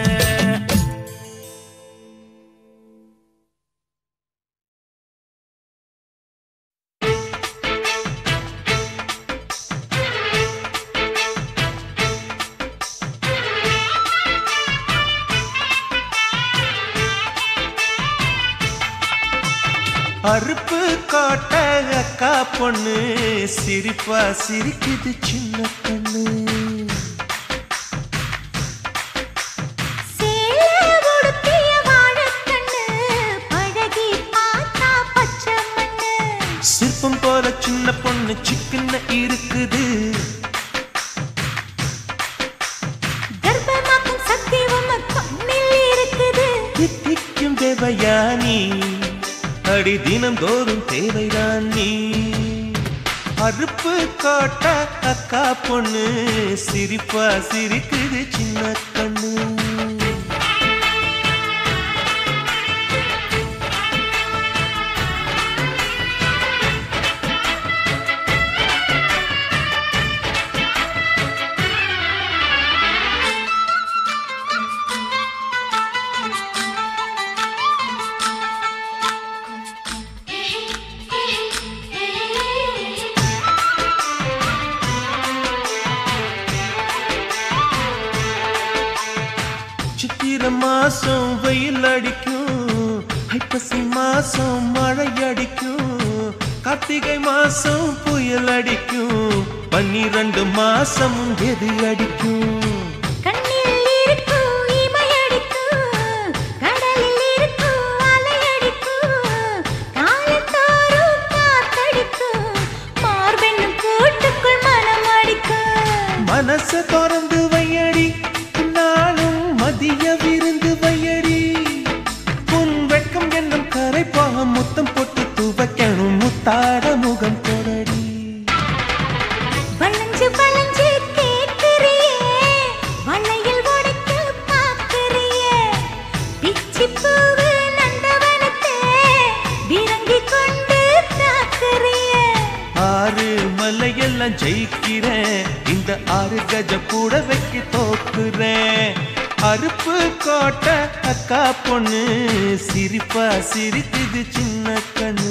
அறுப்பு காட்ட அக்கா பொண்ணு சிரிப்பா சிரிக்குது சின்ன கண்ணு சேல உடுத்திய வாழைக்கண்ணு பழகி பார்த்தா பச்சை மண்ணு சிற்பம் போல சின்ன பொண்ணு சிக்கன இருக்குது கர்ப்பமாக்கும் சக்தி உம்ம கண்ணில் இருக்குது தித்திக்கும் தேவயானி அடி தினம் தோறும் தேவைதான் நீ அறுப்பு காட்ட அக்கா பொண்ணு சிரிப்பா சிரிக்குது சின்ன கண்ணு சித்திர மாசம் வெயில் அடிக்கும் ஐப்பசி மாசம் மழை அடிக்கும் கார்த்திகை மாசம் புயல் அடிக்கும் பன்னிரண்டு மாசம் எது அடிக்கும் கண்ணில் இருக்கும் இமை அடிக்கும் கடலில் இருக்கும் அலை அடிக்கும் காலத்தோறும் காத்தடிக்கும் மார்பெண்ணும் கூட்டுக்குள் மனம் அடிக்கும் மனச திறந்து வையடி நாளும் மதிய விருந்து வையடி உன் வெட்கம் என்னும் கரைப்பாக முத்தம் போட்டு துவைக்கணும் முத்தாட முகம் கொடடி வளைஞ்சு வளைஞ்சு கேட்கிறியே வளையல் உடைக்க பார்க்கிறியே பிச்சி பூவு நந்தவனத்தே விரங்கி கொண்டு தாக்குறியே ஆறு மலையெல்லாம் ஜெயிக்கிறேன் இந்த ஆறு கஜ கூட வைக்க தோக்குறேன் அறுப்பு கோட்டை அக்கா பொண்ணு சிரிப்பா சிரிக்குது சின்ன கண்ணு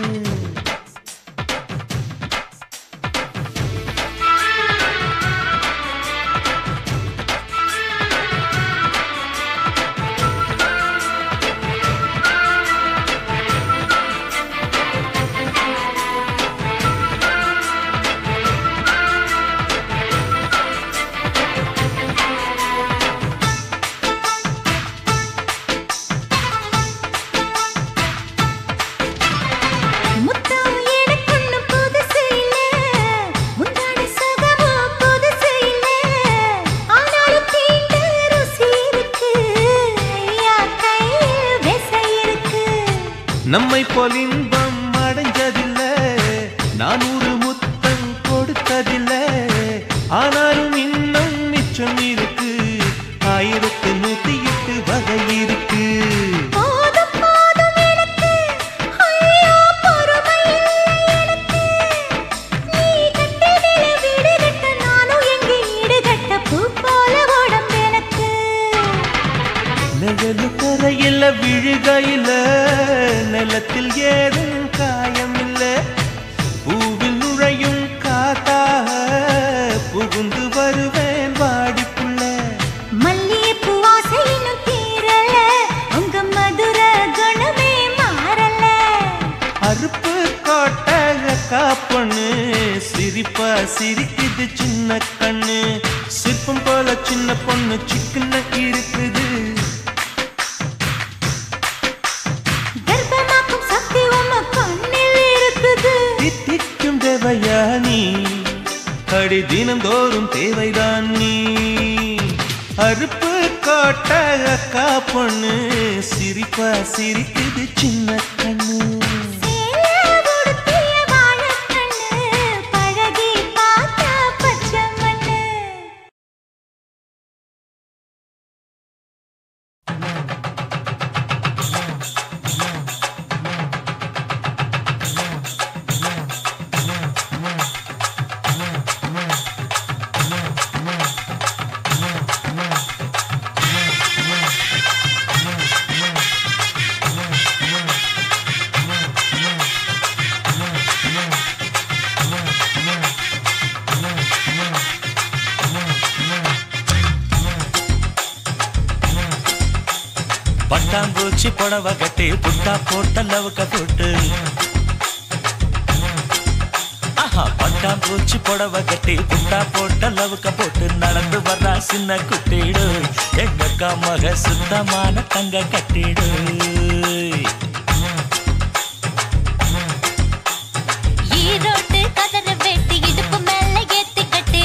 முத்தம் எனக்குன்னு புதுசு இல்ல முந்தாடி சுகமும் புதுசு இல்ல ஆனாலும் தீண்ட ருசி இருக்கு ஐயா கையில் விசை இருக்கு நம்மை போல் இன்பம் அடைஞ்சதில்ல நானூறு முத்தம் கொடுத்ததில்ல ஆனாலும் இன்னும் மிச்சம் இருக்கு ஆயிரத்து நூத்தி எட்டு வகை இருக்கு போதும் போதும் எனக்கு ஐயோ பொறுமை இல்லை எனக்கு நீ கட்டிடில வீடு கட்ட நானும் எங்க ஈடு கட்ட பூ போல உடம்பு எனக்கு நிழலு கரையில விழுகையில நிலத்தில் ஏதும் காயம் இல்ல பூவில் நுழையும் காத்தாக புகுந்து வருவேன் வாடிப்புள்ள மல்லிகைப்பூ வாசை இன்னும் தீரல சிரிக்குது சின்ன கண்ணு சிற்பம் போல சின்ன பொண்ணு சிக்கன இருக்குது கர்ப்பமாக்கும் சக்தி உம்ம கண்ணில் இருக்குது தித்திக்கும் தேவையா நீ அடி தினந்தோறும் தேவைதான் நீ அறுப்பு காட்ட அக்கா பொண்ணு சிரிப்பா சிரிக்குது சின்ன கண்ணு சேலகுடுத்திய வாழைக்கண்ணு, பழகி பார்த்தா பச்சை மண்ணு. பட்டாம்பூச்சி புடவை கட்டி புட்டா போட்ட லவுக்க போட்டு ஆஹா பட்டாம்பூச்சி புடவை கட்டி புட்டா போட்ட லவுக்க போட்டு நடந்து வர்றா சின்ன குட்டிடு எங்க மக சுத்தமான தங்க கட்டிடு ஈரோட்டு கதற வெட்டி இடுப்பு மேல ஏத்தி கட்டு.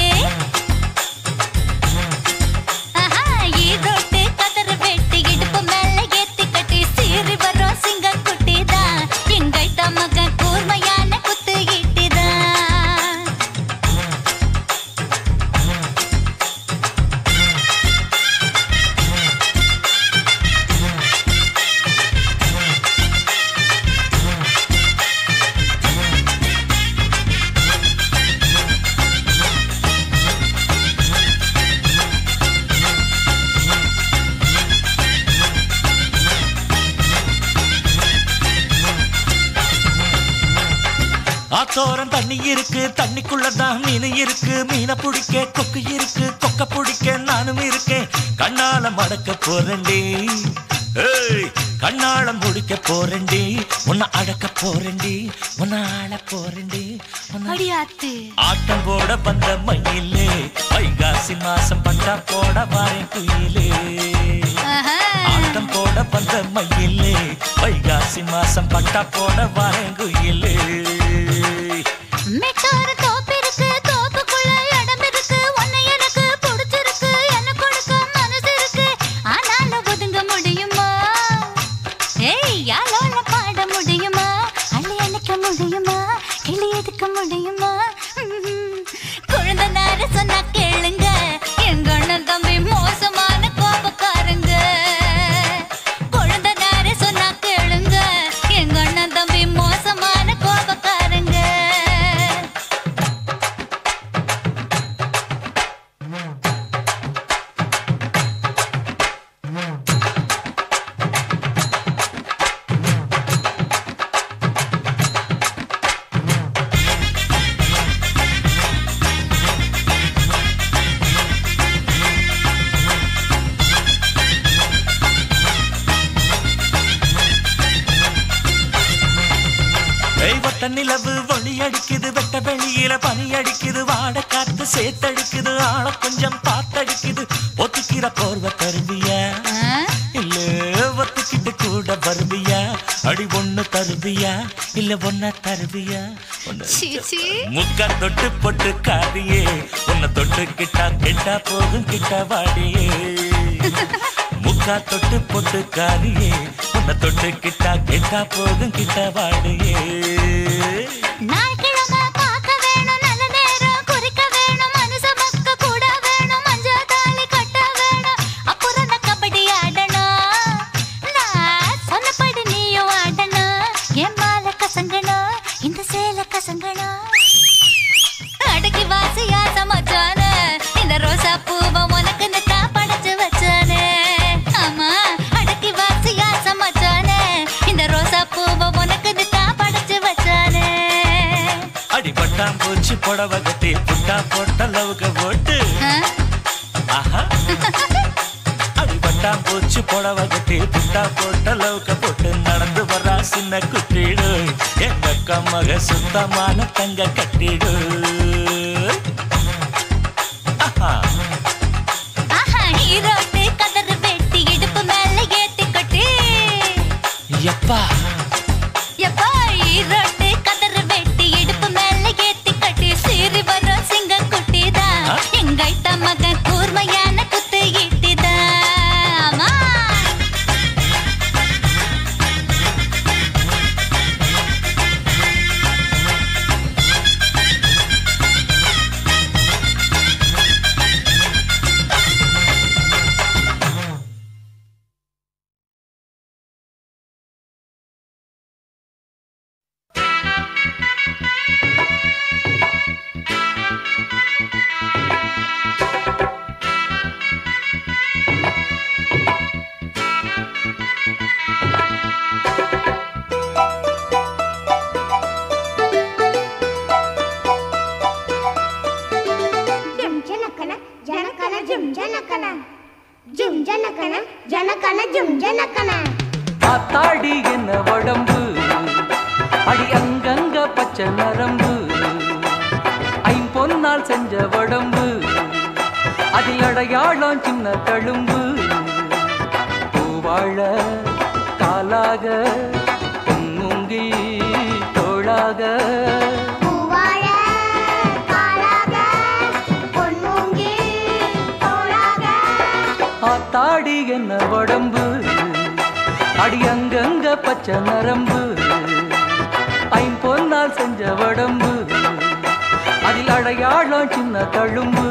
ஆஹா, ஈரோட்டு கதற வெட்டி இடுப்பு மேல ஏத்தி கட்டி, சீறி வரும் சிங்கக்குட்டிதான். எங்கைத்த மகன் கூர்மையான குத்து ஈட்டிதான். ஆத்தோரம் தண்ணி இருக்கு தண்ணிக்குள்ளதான் மீன் இருக்கு மீனை பிடிக்க கொக்கு இருக்கு கொக்க பிடிக்க நானும் இருக்கேன் கண்ணால மடக்க போறேன்டி ஏய் கண்ணால முடிக்க போறேன்டி உன்னை அடக்க போறேன்டி உன்னை ஆள போறேன்டி உன்னை அடியாத்து ஆட்டம் போட வந்த மயிலே வைகாசி மாசம் பட்டா போட வாரேன் குயிலே ஆஹா. ஆட்டம் போட வந்த மயிலே வைகாசி மாசம் பட்டா போட வாரேன் குயிலே மெட்டார தோப்பு இருக்கு தோப்புக்குள்ள இடம் இருக்கு உன்னை எனக்கு பிடிச்சிருக்கு என்ன கொடுக்க மனசு இருக்கு ஆனாலும் ஒதுங்க முடியுமா ஏய் யாரோல பாட முடியுமா அள்ளி அணைக்க முடியுமா கிளி எதுக்க முடியுமா ம்ம். குழந்தை நேர சொன்னா கேளுங்க எங்க அண்ணன் தம்பி மோசமான கோபக்காரங்க குழந்தை நேர சொன்னா கேளுங்க எங்க அண்ணன் தம்பி மோசமான கோபக்காரங்க தெய்வத்த நிலவு ஒளி அடிக்குது வெட்ட வெளியில பனி அடிக்குது வாட காத்து சேத்தடிக்குது ஆள கொஞ்சம் பார்த்தடிக்குது ஒத்துக்கிற போர்வ தருவியா இல்ல ஒத்துக்கிட்டு கூட வருவியா அடி ஒண்ணு தருவியா இல்ல ஒன்ன தருவியா ஒண்ணு சீச்சி முக்கா தொட்டு பொட்டு காரியே உன்னை தொட்டு கிட்டா கெட்டா போகும் கிட்ட வாடியே முக்கா தொட்டு பொட்டு காரியே உன்னை தொட்டு கிட்டா கெட்டா போகும் கிட்ட வாடியே நாய்க்கிழமை பார்க்க வேணும் நல்ல நேரம் குறிக்க வேணும் மனுஷ மக்க கூட வேணும் மஞ்ச தாலி கட்ட வேணும் அப்புறம் நான் கபடி ஆடணும் நான் சொன்னபடி நீயும் ஆடணும் என் மாலை கசங்கணும் இந்த சேலை கசங்கணும் அடக்கி வாசியா சமைச்சானே இந்த ரோசா பூவை உனக்கு தான் படைச்சு வச்சானே ஆமா அடக்கி வாசியா சமைச்சானே இந்த ரோசா பூவை உனக்கு தான் படைச்சு வச்சானே அடி பட்டாம்பூச்சி புடவை கட்டி புட்டா போட்ட லவுக்க போட்டு ஆ? ஆஹா அடி பட்டாம்பூச்சி புடவை கட்டி புட்டா போட்ட லவுக்க போட்டு நடந்து வர்றா சின்ன குட்டிடு எங்க அக்கா மக சுத்தமான தங்க கட்டிடு ஆஹா ஈரோட்டு கதறு வெட்டி இடுப்பு மேல ஏத்தி கட்டி எப்பா எப்பா ஈரோட்டு கதறு வெட்டி இடுப்பு மேல ஏத்தி கட்டி சீறி வர சிங்க குட்டிதான் எங்க ஐட்ட மகன் கூர்மையான குத்து ஈட்டிதான் ஜும் ஜனக்கன ஜனக்கன ஜும் ஜனக்கன ஜும் ஜனக்கன ஜனக்கன ஜும் ஜனக்கன ஆத்தாடி என்ன உடம்பு அடி அங்கங்க பச்சை நரம்பு ஐம்பொன்னால் செஞ்ச உடம்பு அதில் அடையாளம் சின்ன தழும்பு பூவாழ காலாக பொன்முங்கி தோளாக பூவாழ காலாக பொன்மூங்கி தோளாக ஆத்தாடி என்ன உடம்பு அடி அங்கங்க பச்சை நரம்பு ஐம்பொன்னால் செஞ்ச உடம்பு அதில் அடையாளம் சின்ன தழும்பு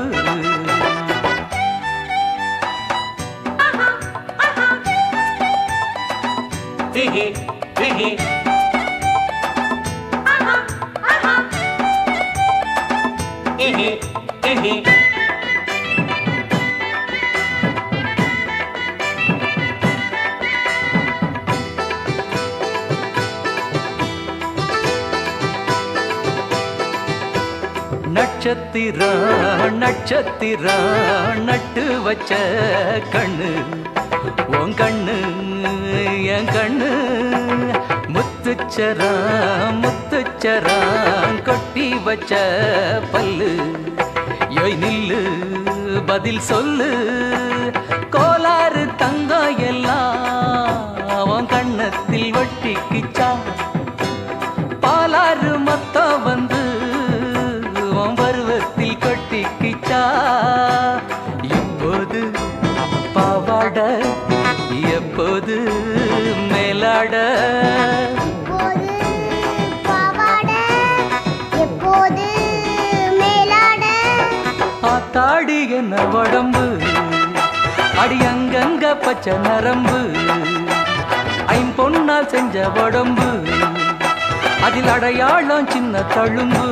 நட்சத்திரா நட்சத்திரா நட்டு வச்ச கண்ணு உன் கண்ணு என் கண்ணு முத்துச்சரா முத்துச்சரா கொட்டி வச்ச பல்லு யோய் நில்லு பதில் சொல்லு கோலாறு தங்கம் எல்லாம் உன் கண்ணத்தில் ஒட்டிக்கிச்சா பாலாறு மொத்தம் வந்து உன் பருவத்தில் கொட்டிக்கிச்சா இப்போது பாவாட எப்போது மேலாட இப்போது பாவாட எப்போது மேலாட ஆத்தாடி என்ன உடம்பு அடி அங்கங்க பச்சை நரம்பு ஐம்பொன்னால் செஞ்ச உடம்பு அதில் அடையாளம் சின்ன தழும்பு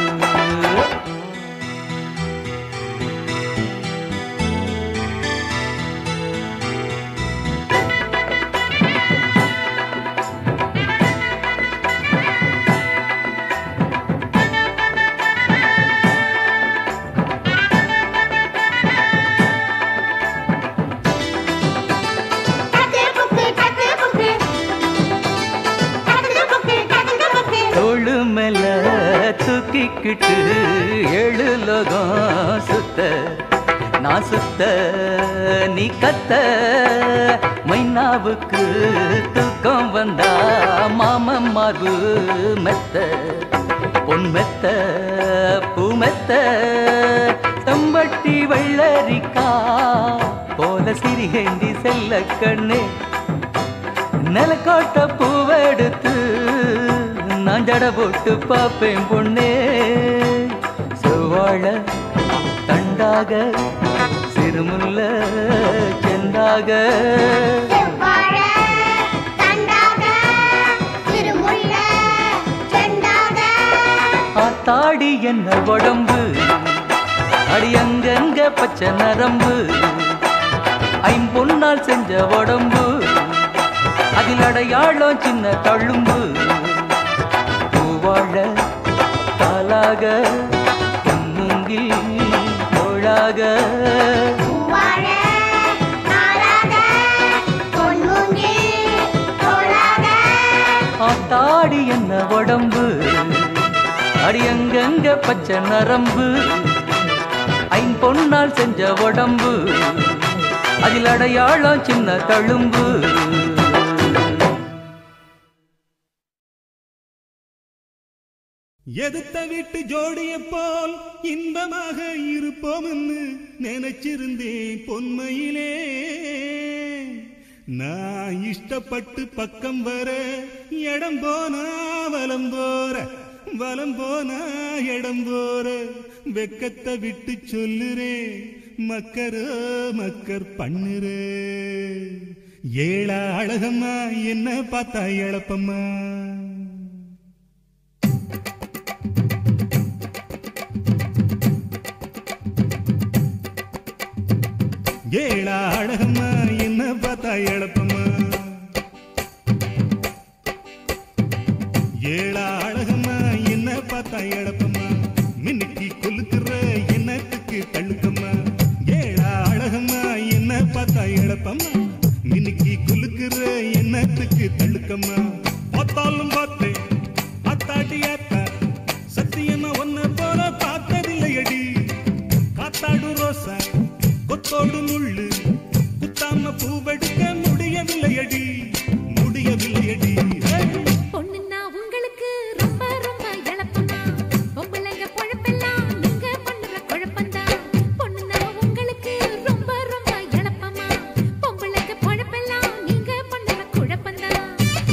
டக்கு புக்கு டக்கு புக்கு டக்கு புக்கு டக்கு புக்கு தோளு மேல தூக்கிக்கிட்டு ஏழு லோகம் சுத்த நான் சுத்த நீ கத்த மைனாவுக்கு தூக்கம் வந்தா மாமன் மார்பு மெத்த பொன் மெத்த பூ மெத்த செம்பட்டி வெள்ளரிக்கா போல சிறிகேண்டி செல்ல கண்ணே நிலக்கோட்ட பூவெடுத்து நான் ஜட போட்டு பார்ப்பேன் பொண்ணே செவ்வாழ தண்டாக சிறுமுல்ல செண்டாக செவ்வாழ தண்டாக திருமுல்ல செண்டாக ஆத்தாடி என்ன உடம்பு அடி அங்கங்க பச்சை நரம்பு ஐம்பொன்னால் செஞ்ச உடம்பு அதில் அடையாளம் சின்ன தழும்பு பூவாழ காலாக பொன்முங்கில் தோளாக பூவாழ நாளாக பொன்மூங்கி தோளாக ஆத்தாடி என்ன உடம்பு அடி அங்கங்க பச்சை நரம்பு ஐம்பொன் பொன்னால் செஞ்ச உடம்பு அதில் அடையாளம் சின்ன தழும்பு எதுத்த வீட்டு ஜோடிய போல் இன்பமாக இருப்போம்னு நினைச்சிருந்தேன் பொன்மையிலே நான் இஷ்டப்பட்டு பக்கம் வர இடம் போனா வலம் போற வலம் போனா இடம் போற வெக்கத்தை விட்டு சொல்லுறே மக்கரோ மக்கர் பண்ணுறே ஏழா அழகம்மா என்ன பார்த்தா இழப்பம்மா ஏழா அழகம்மா என்ன பார்த்தா இழப்பம்மா ஏழா அழகம்மா என்ன பார்த்தா இழப்பம்மா மின்னுக்கு கொலுக்குற என்னத்துக்கு தள்ளுக்கம்மா ஏழா அழகம்மா என்ன பார்த்தா இழப்பம்மா மின்னுக்கு கொலுக்குற என்னத்துக்கு தள்ளுக்கம்மா பார்த்தாலும் பார்த்தேன் அத்தாடி அத்தா சத்தியமா ஒன்ன போல பார்த்ததில்லையடி காத்தாடு ரோசா கொத்தோடு முள்ளு குத்தாம பூவெடுக்க முடியவில்லையடி முடியவில்லையடி ஹே! பொண்ணுன்னா உங்களுக்கு ரொம்ப ரொம்ப இழப்பமா பொம்பளைங்க பொழப்பெல்லாம் நீங்க பண்ணுற குழப்பம்தான் பொண்ணுன்னா உங்களுக்கு ரொம்ப ரொம்ப இழப்பமா பொம்பளைங்க பொழப்பெல்லாம் நீங்க பண்ணுற குழப்பம்தான்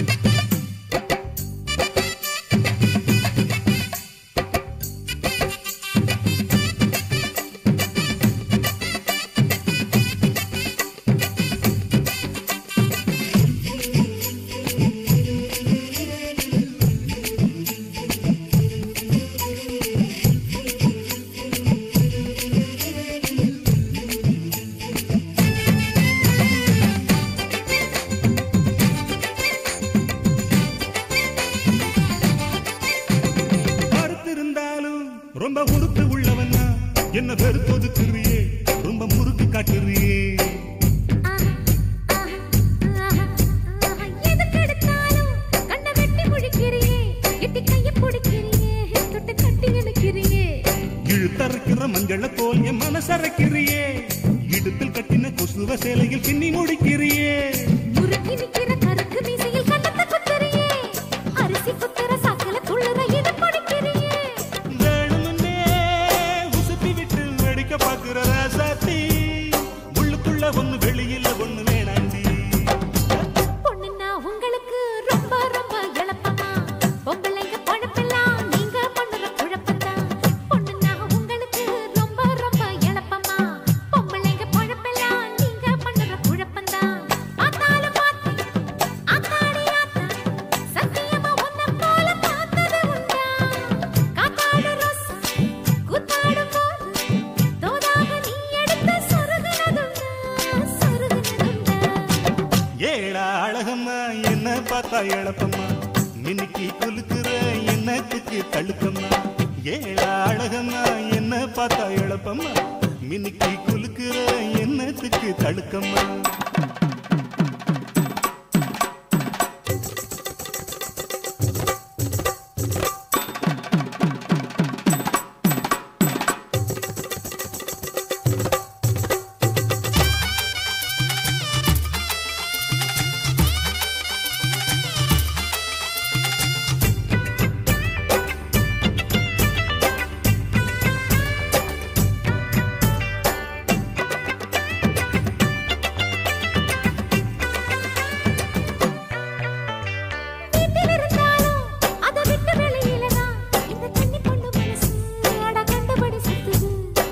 பார்த்திருந்தாலும் ரொம்ப முறுக்கு உள்ளவனா என்ன வெறுத்து ஒதுக்குறியே ரொம்ப முறுக்கு காட்டுறியே எதுக்கு எடுத்தாலும் கண்ணை வெட்டி முழிக்கிறியே எட்டி கையை பிடிக்கிறியே தொட்டு கட்டி இழுக்கிறியே இழுத்தரைக்கிற மஞ்சள போல் என் மனசரைக்கிறியே இடுப்பில் கட்டின கொசுவ சேலையில் பின்னி முடிக்கிறியே முறுக்கி நிக்கிற கருக்கு மீசையில் கண்ணத்தை குத்துறியே அரிசி குத்துற சாக்கல துள்ளுற இது பிடிக்கிறியே வேணுமுன்னே உசுப்பி விட்டு வெடிக்க பாக்குற ராசாத்தி உள்ளுக்குள்ள ஒண்ணு வெளியில ஒண்ணு வேணாண்டி பொண்ணுன்னா உங்களுக்கு ரொம்ப ரொம்ப இழப்பமா பொம்பளைங்க பழப்பெல்லாம் நீங்க பண்ணுற குழப்பம்தான் பொண்ணுன்னா உங்களுக்கு ரொம்ப ரொம்ப இழப்பமா பொம்பளைங்க பழப்பெல்லாம் நீங்க பண்ணுற குழப்பம்தான் ஆத்தாலும் பார்த்தேன் ஆத்தாடி ஆத்தா சத்தியமா உன்னை போல பார்த்தது உண்டா காத்தாடு ரோசா கூத்தாடும் போது தோதாக நீ எடுத்து சொருகுனதுண்டா சொருகுனதுண்டா ஏழா அழகம்மா என்ன பார்த்தா இழப்பம்மா மின்னுக்கு குலுக்குற என்னத்துக்கு தழுக்கம்மா ஏழா அழகம்மா என்ன பார்த்தா இழப்பம்மா மின்னுக்கு குலுக்குற என்னத்துக்கு தழுக்கம்மா வீட்டில் இருந்தாலும் அதை விட்டு வெளியில தான் இந்த கன்னி பொண்ணு மனசு அட கண்டபடி சுத்துது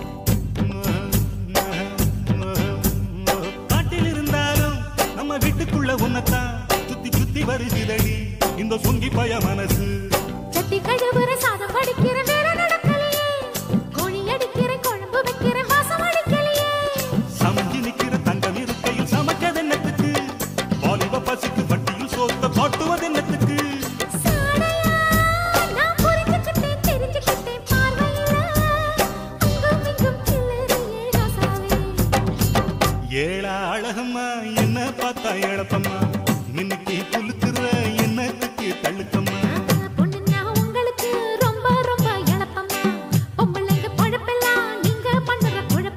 காட்டில் இருந்தாலும் நம்ம வீட்டுக்குள்ள உன்னத்தான் சுத்தி சுத்தி வருகிறடி இந்த சுங்கி பய மனசு சட்டி கழுவுற சாதம் வடிக்கிற வேற நடக்கலையே கோழி அடிக்கிற குழம்பு வைக்கிற வாசம் அடிக்கலையே சமைஞ்சு நிக்கிற தங்கம் இருக்கையில் சமைச்சது என்னத்துக்கு வாலிப பசிக்கு வட்டியில் சோத்த காட்டுவது என்னத்துக்கு சாடையா நான் புரிஞ்சுக்கிட்டேன் தெரிஞ்சுக்கிட்டேன் பார்வையில அங்கும் இங்கும் கிளறியே ராசாவே ஏழா அழகம்மா என்ன பார்த்தா இழப்பம்மா மின்னுக்கு குலுக்குற என்னத்துக்கு தள்ளுக்கம்மா பொண்ணுன்னா உங்களுக்கு ரொம்ப ரொம்ப இழப்பமா பொம்பளைங்க பழப்பெல்லாம் நீங்க பண்ணுற குழப்பம்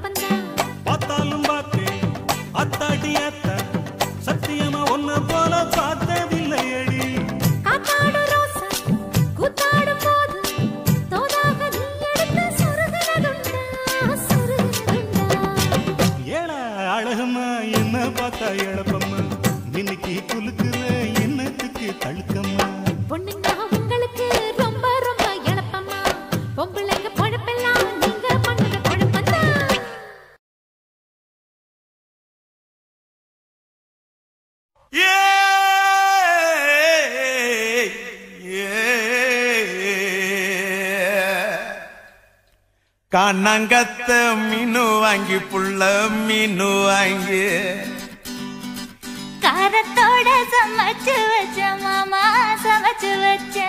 குலுக்கம்மா மின்னுக்கு குலுக்குற என்னத்துக்கு தழுக்கம்மா பொண்ணுங்க உங்களுக்கு ரொம்ப ரொம்ப இழப்பமா பொம்பளைங்க பொழப்பெல்லாம் நீங்க பண்ணுற குழப்பம்தான் கண்ணங்கத்த மீனு வாங்கி புள்ள மீனு வாங்கி காரத்தோட சமைச்சு வச்ச மாமா சமைச்சு வச்ச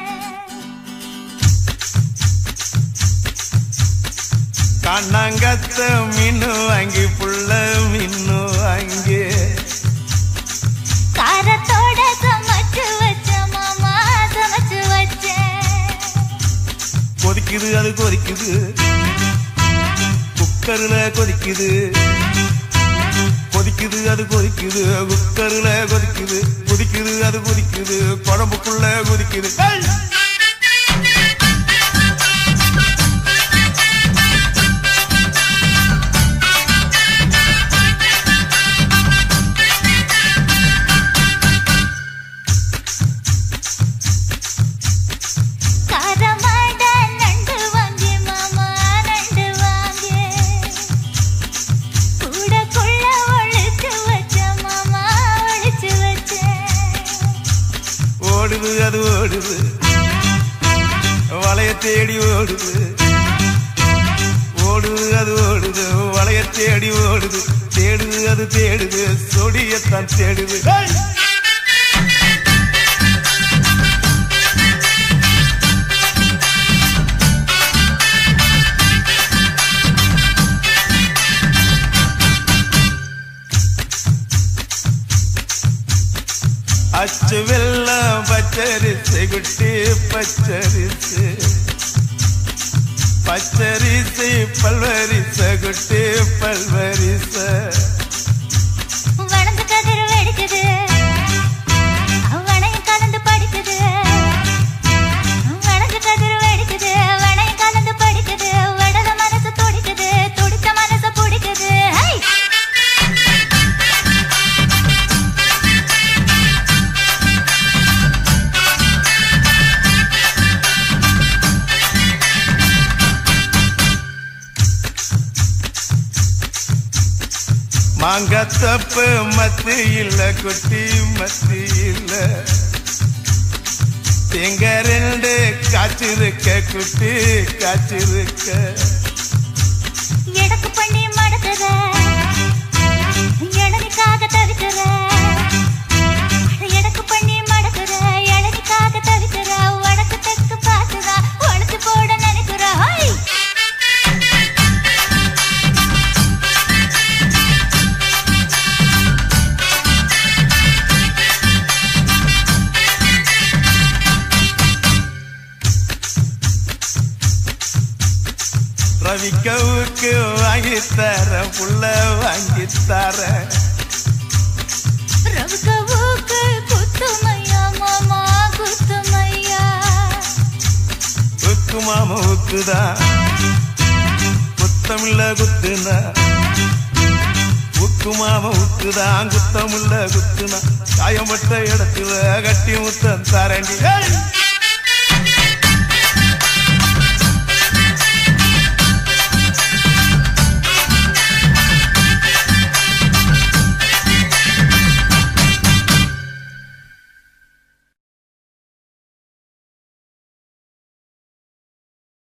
கண்ணங்கத்த மீனு வாங்கி புள்ள மீனு வாங்கி காரத்தோட சமைச்சு வச்ச மாமா சமைச்சு வச்ச கொதிக்குது அது கொதிக்குது குக்கர்ல கொதிக்குது கொதிக்குது அது கொதிக்குது குக்கர்ல கொதிக்குது கொதிக்குது அது கொதிக்குது குழம்புக்குள்ள கொதிக்குது ஏய்! காரமாட நண்டு வாங்கி மாமா நண்டு வாங்கி கூடக்குள்ள ஒழிச்சு வச்ச மாமா ஒழிச்சு வச்ச ஓடுது அது ஓடுது வளைய தேடி ஓடுது ஓடுது அது ஓடுது வளைய தேடி ஓடுது தேடுது அது தேடுது சொடியத்தான் தேடுது ஏய்! அச்சு வெள்ளம் பச்சரிசு குட்டி பச்சரிசு பச்சரிசு பல்வரிச குட்டி பல்வரிச வளர்ந்து கதிர் வெடிக்குது வளையம் கலந்து படிக்குது வளர்ந்து கதிர் வெடிக்குது வளையம் கலந்து படிக்குது வடல மனசு துடிக்குது துடிச்ச மனசு பிடிக்குது ஹை! மாங்கத்தப்பு மத்து இல்ல குட்டி மத்து இல்ல எங்க ரெண்டு காய்ச்சிருக்க குட்டி காய்ச்சிருக்க எடக்கு பண்ணி மடக்குற இளநிக்காக தவிக்கிற எடக்கு பண்ணி மடக்குற இளநிக்காக தவிக்கிற வடக்கு தெற்கு பார்த்துற உடச்சு போட நினைக்கிற ஹை! ரவிக்கவுக்கு வாங்கி தர புள்ள வாங்கி தர ரவுக்கவுக்கு குத்துமையா மாமா குத்துமையா உக்கு மாம உக்குதான் குத்தமில்ல குத்துனா உக்கு மாம உக்குதான் குத்தமில்ல குத்துனா காயமட்ட இடத்துல கட்டி முத்தம் தரண்டி ஏய்!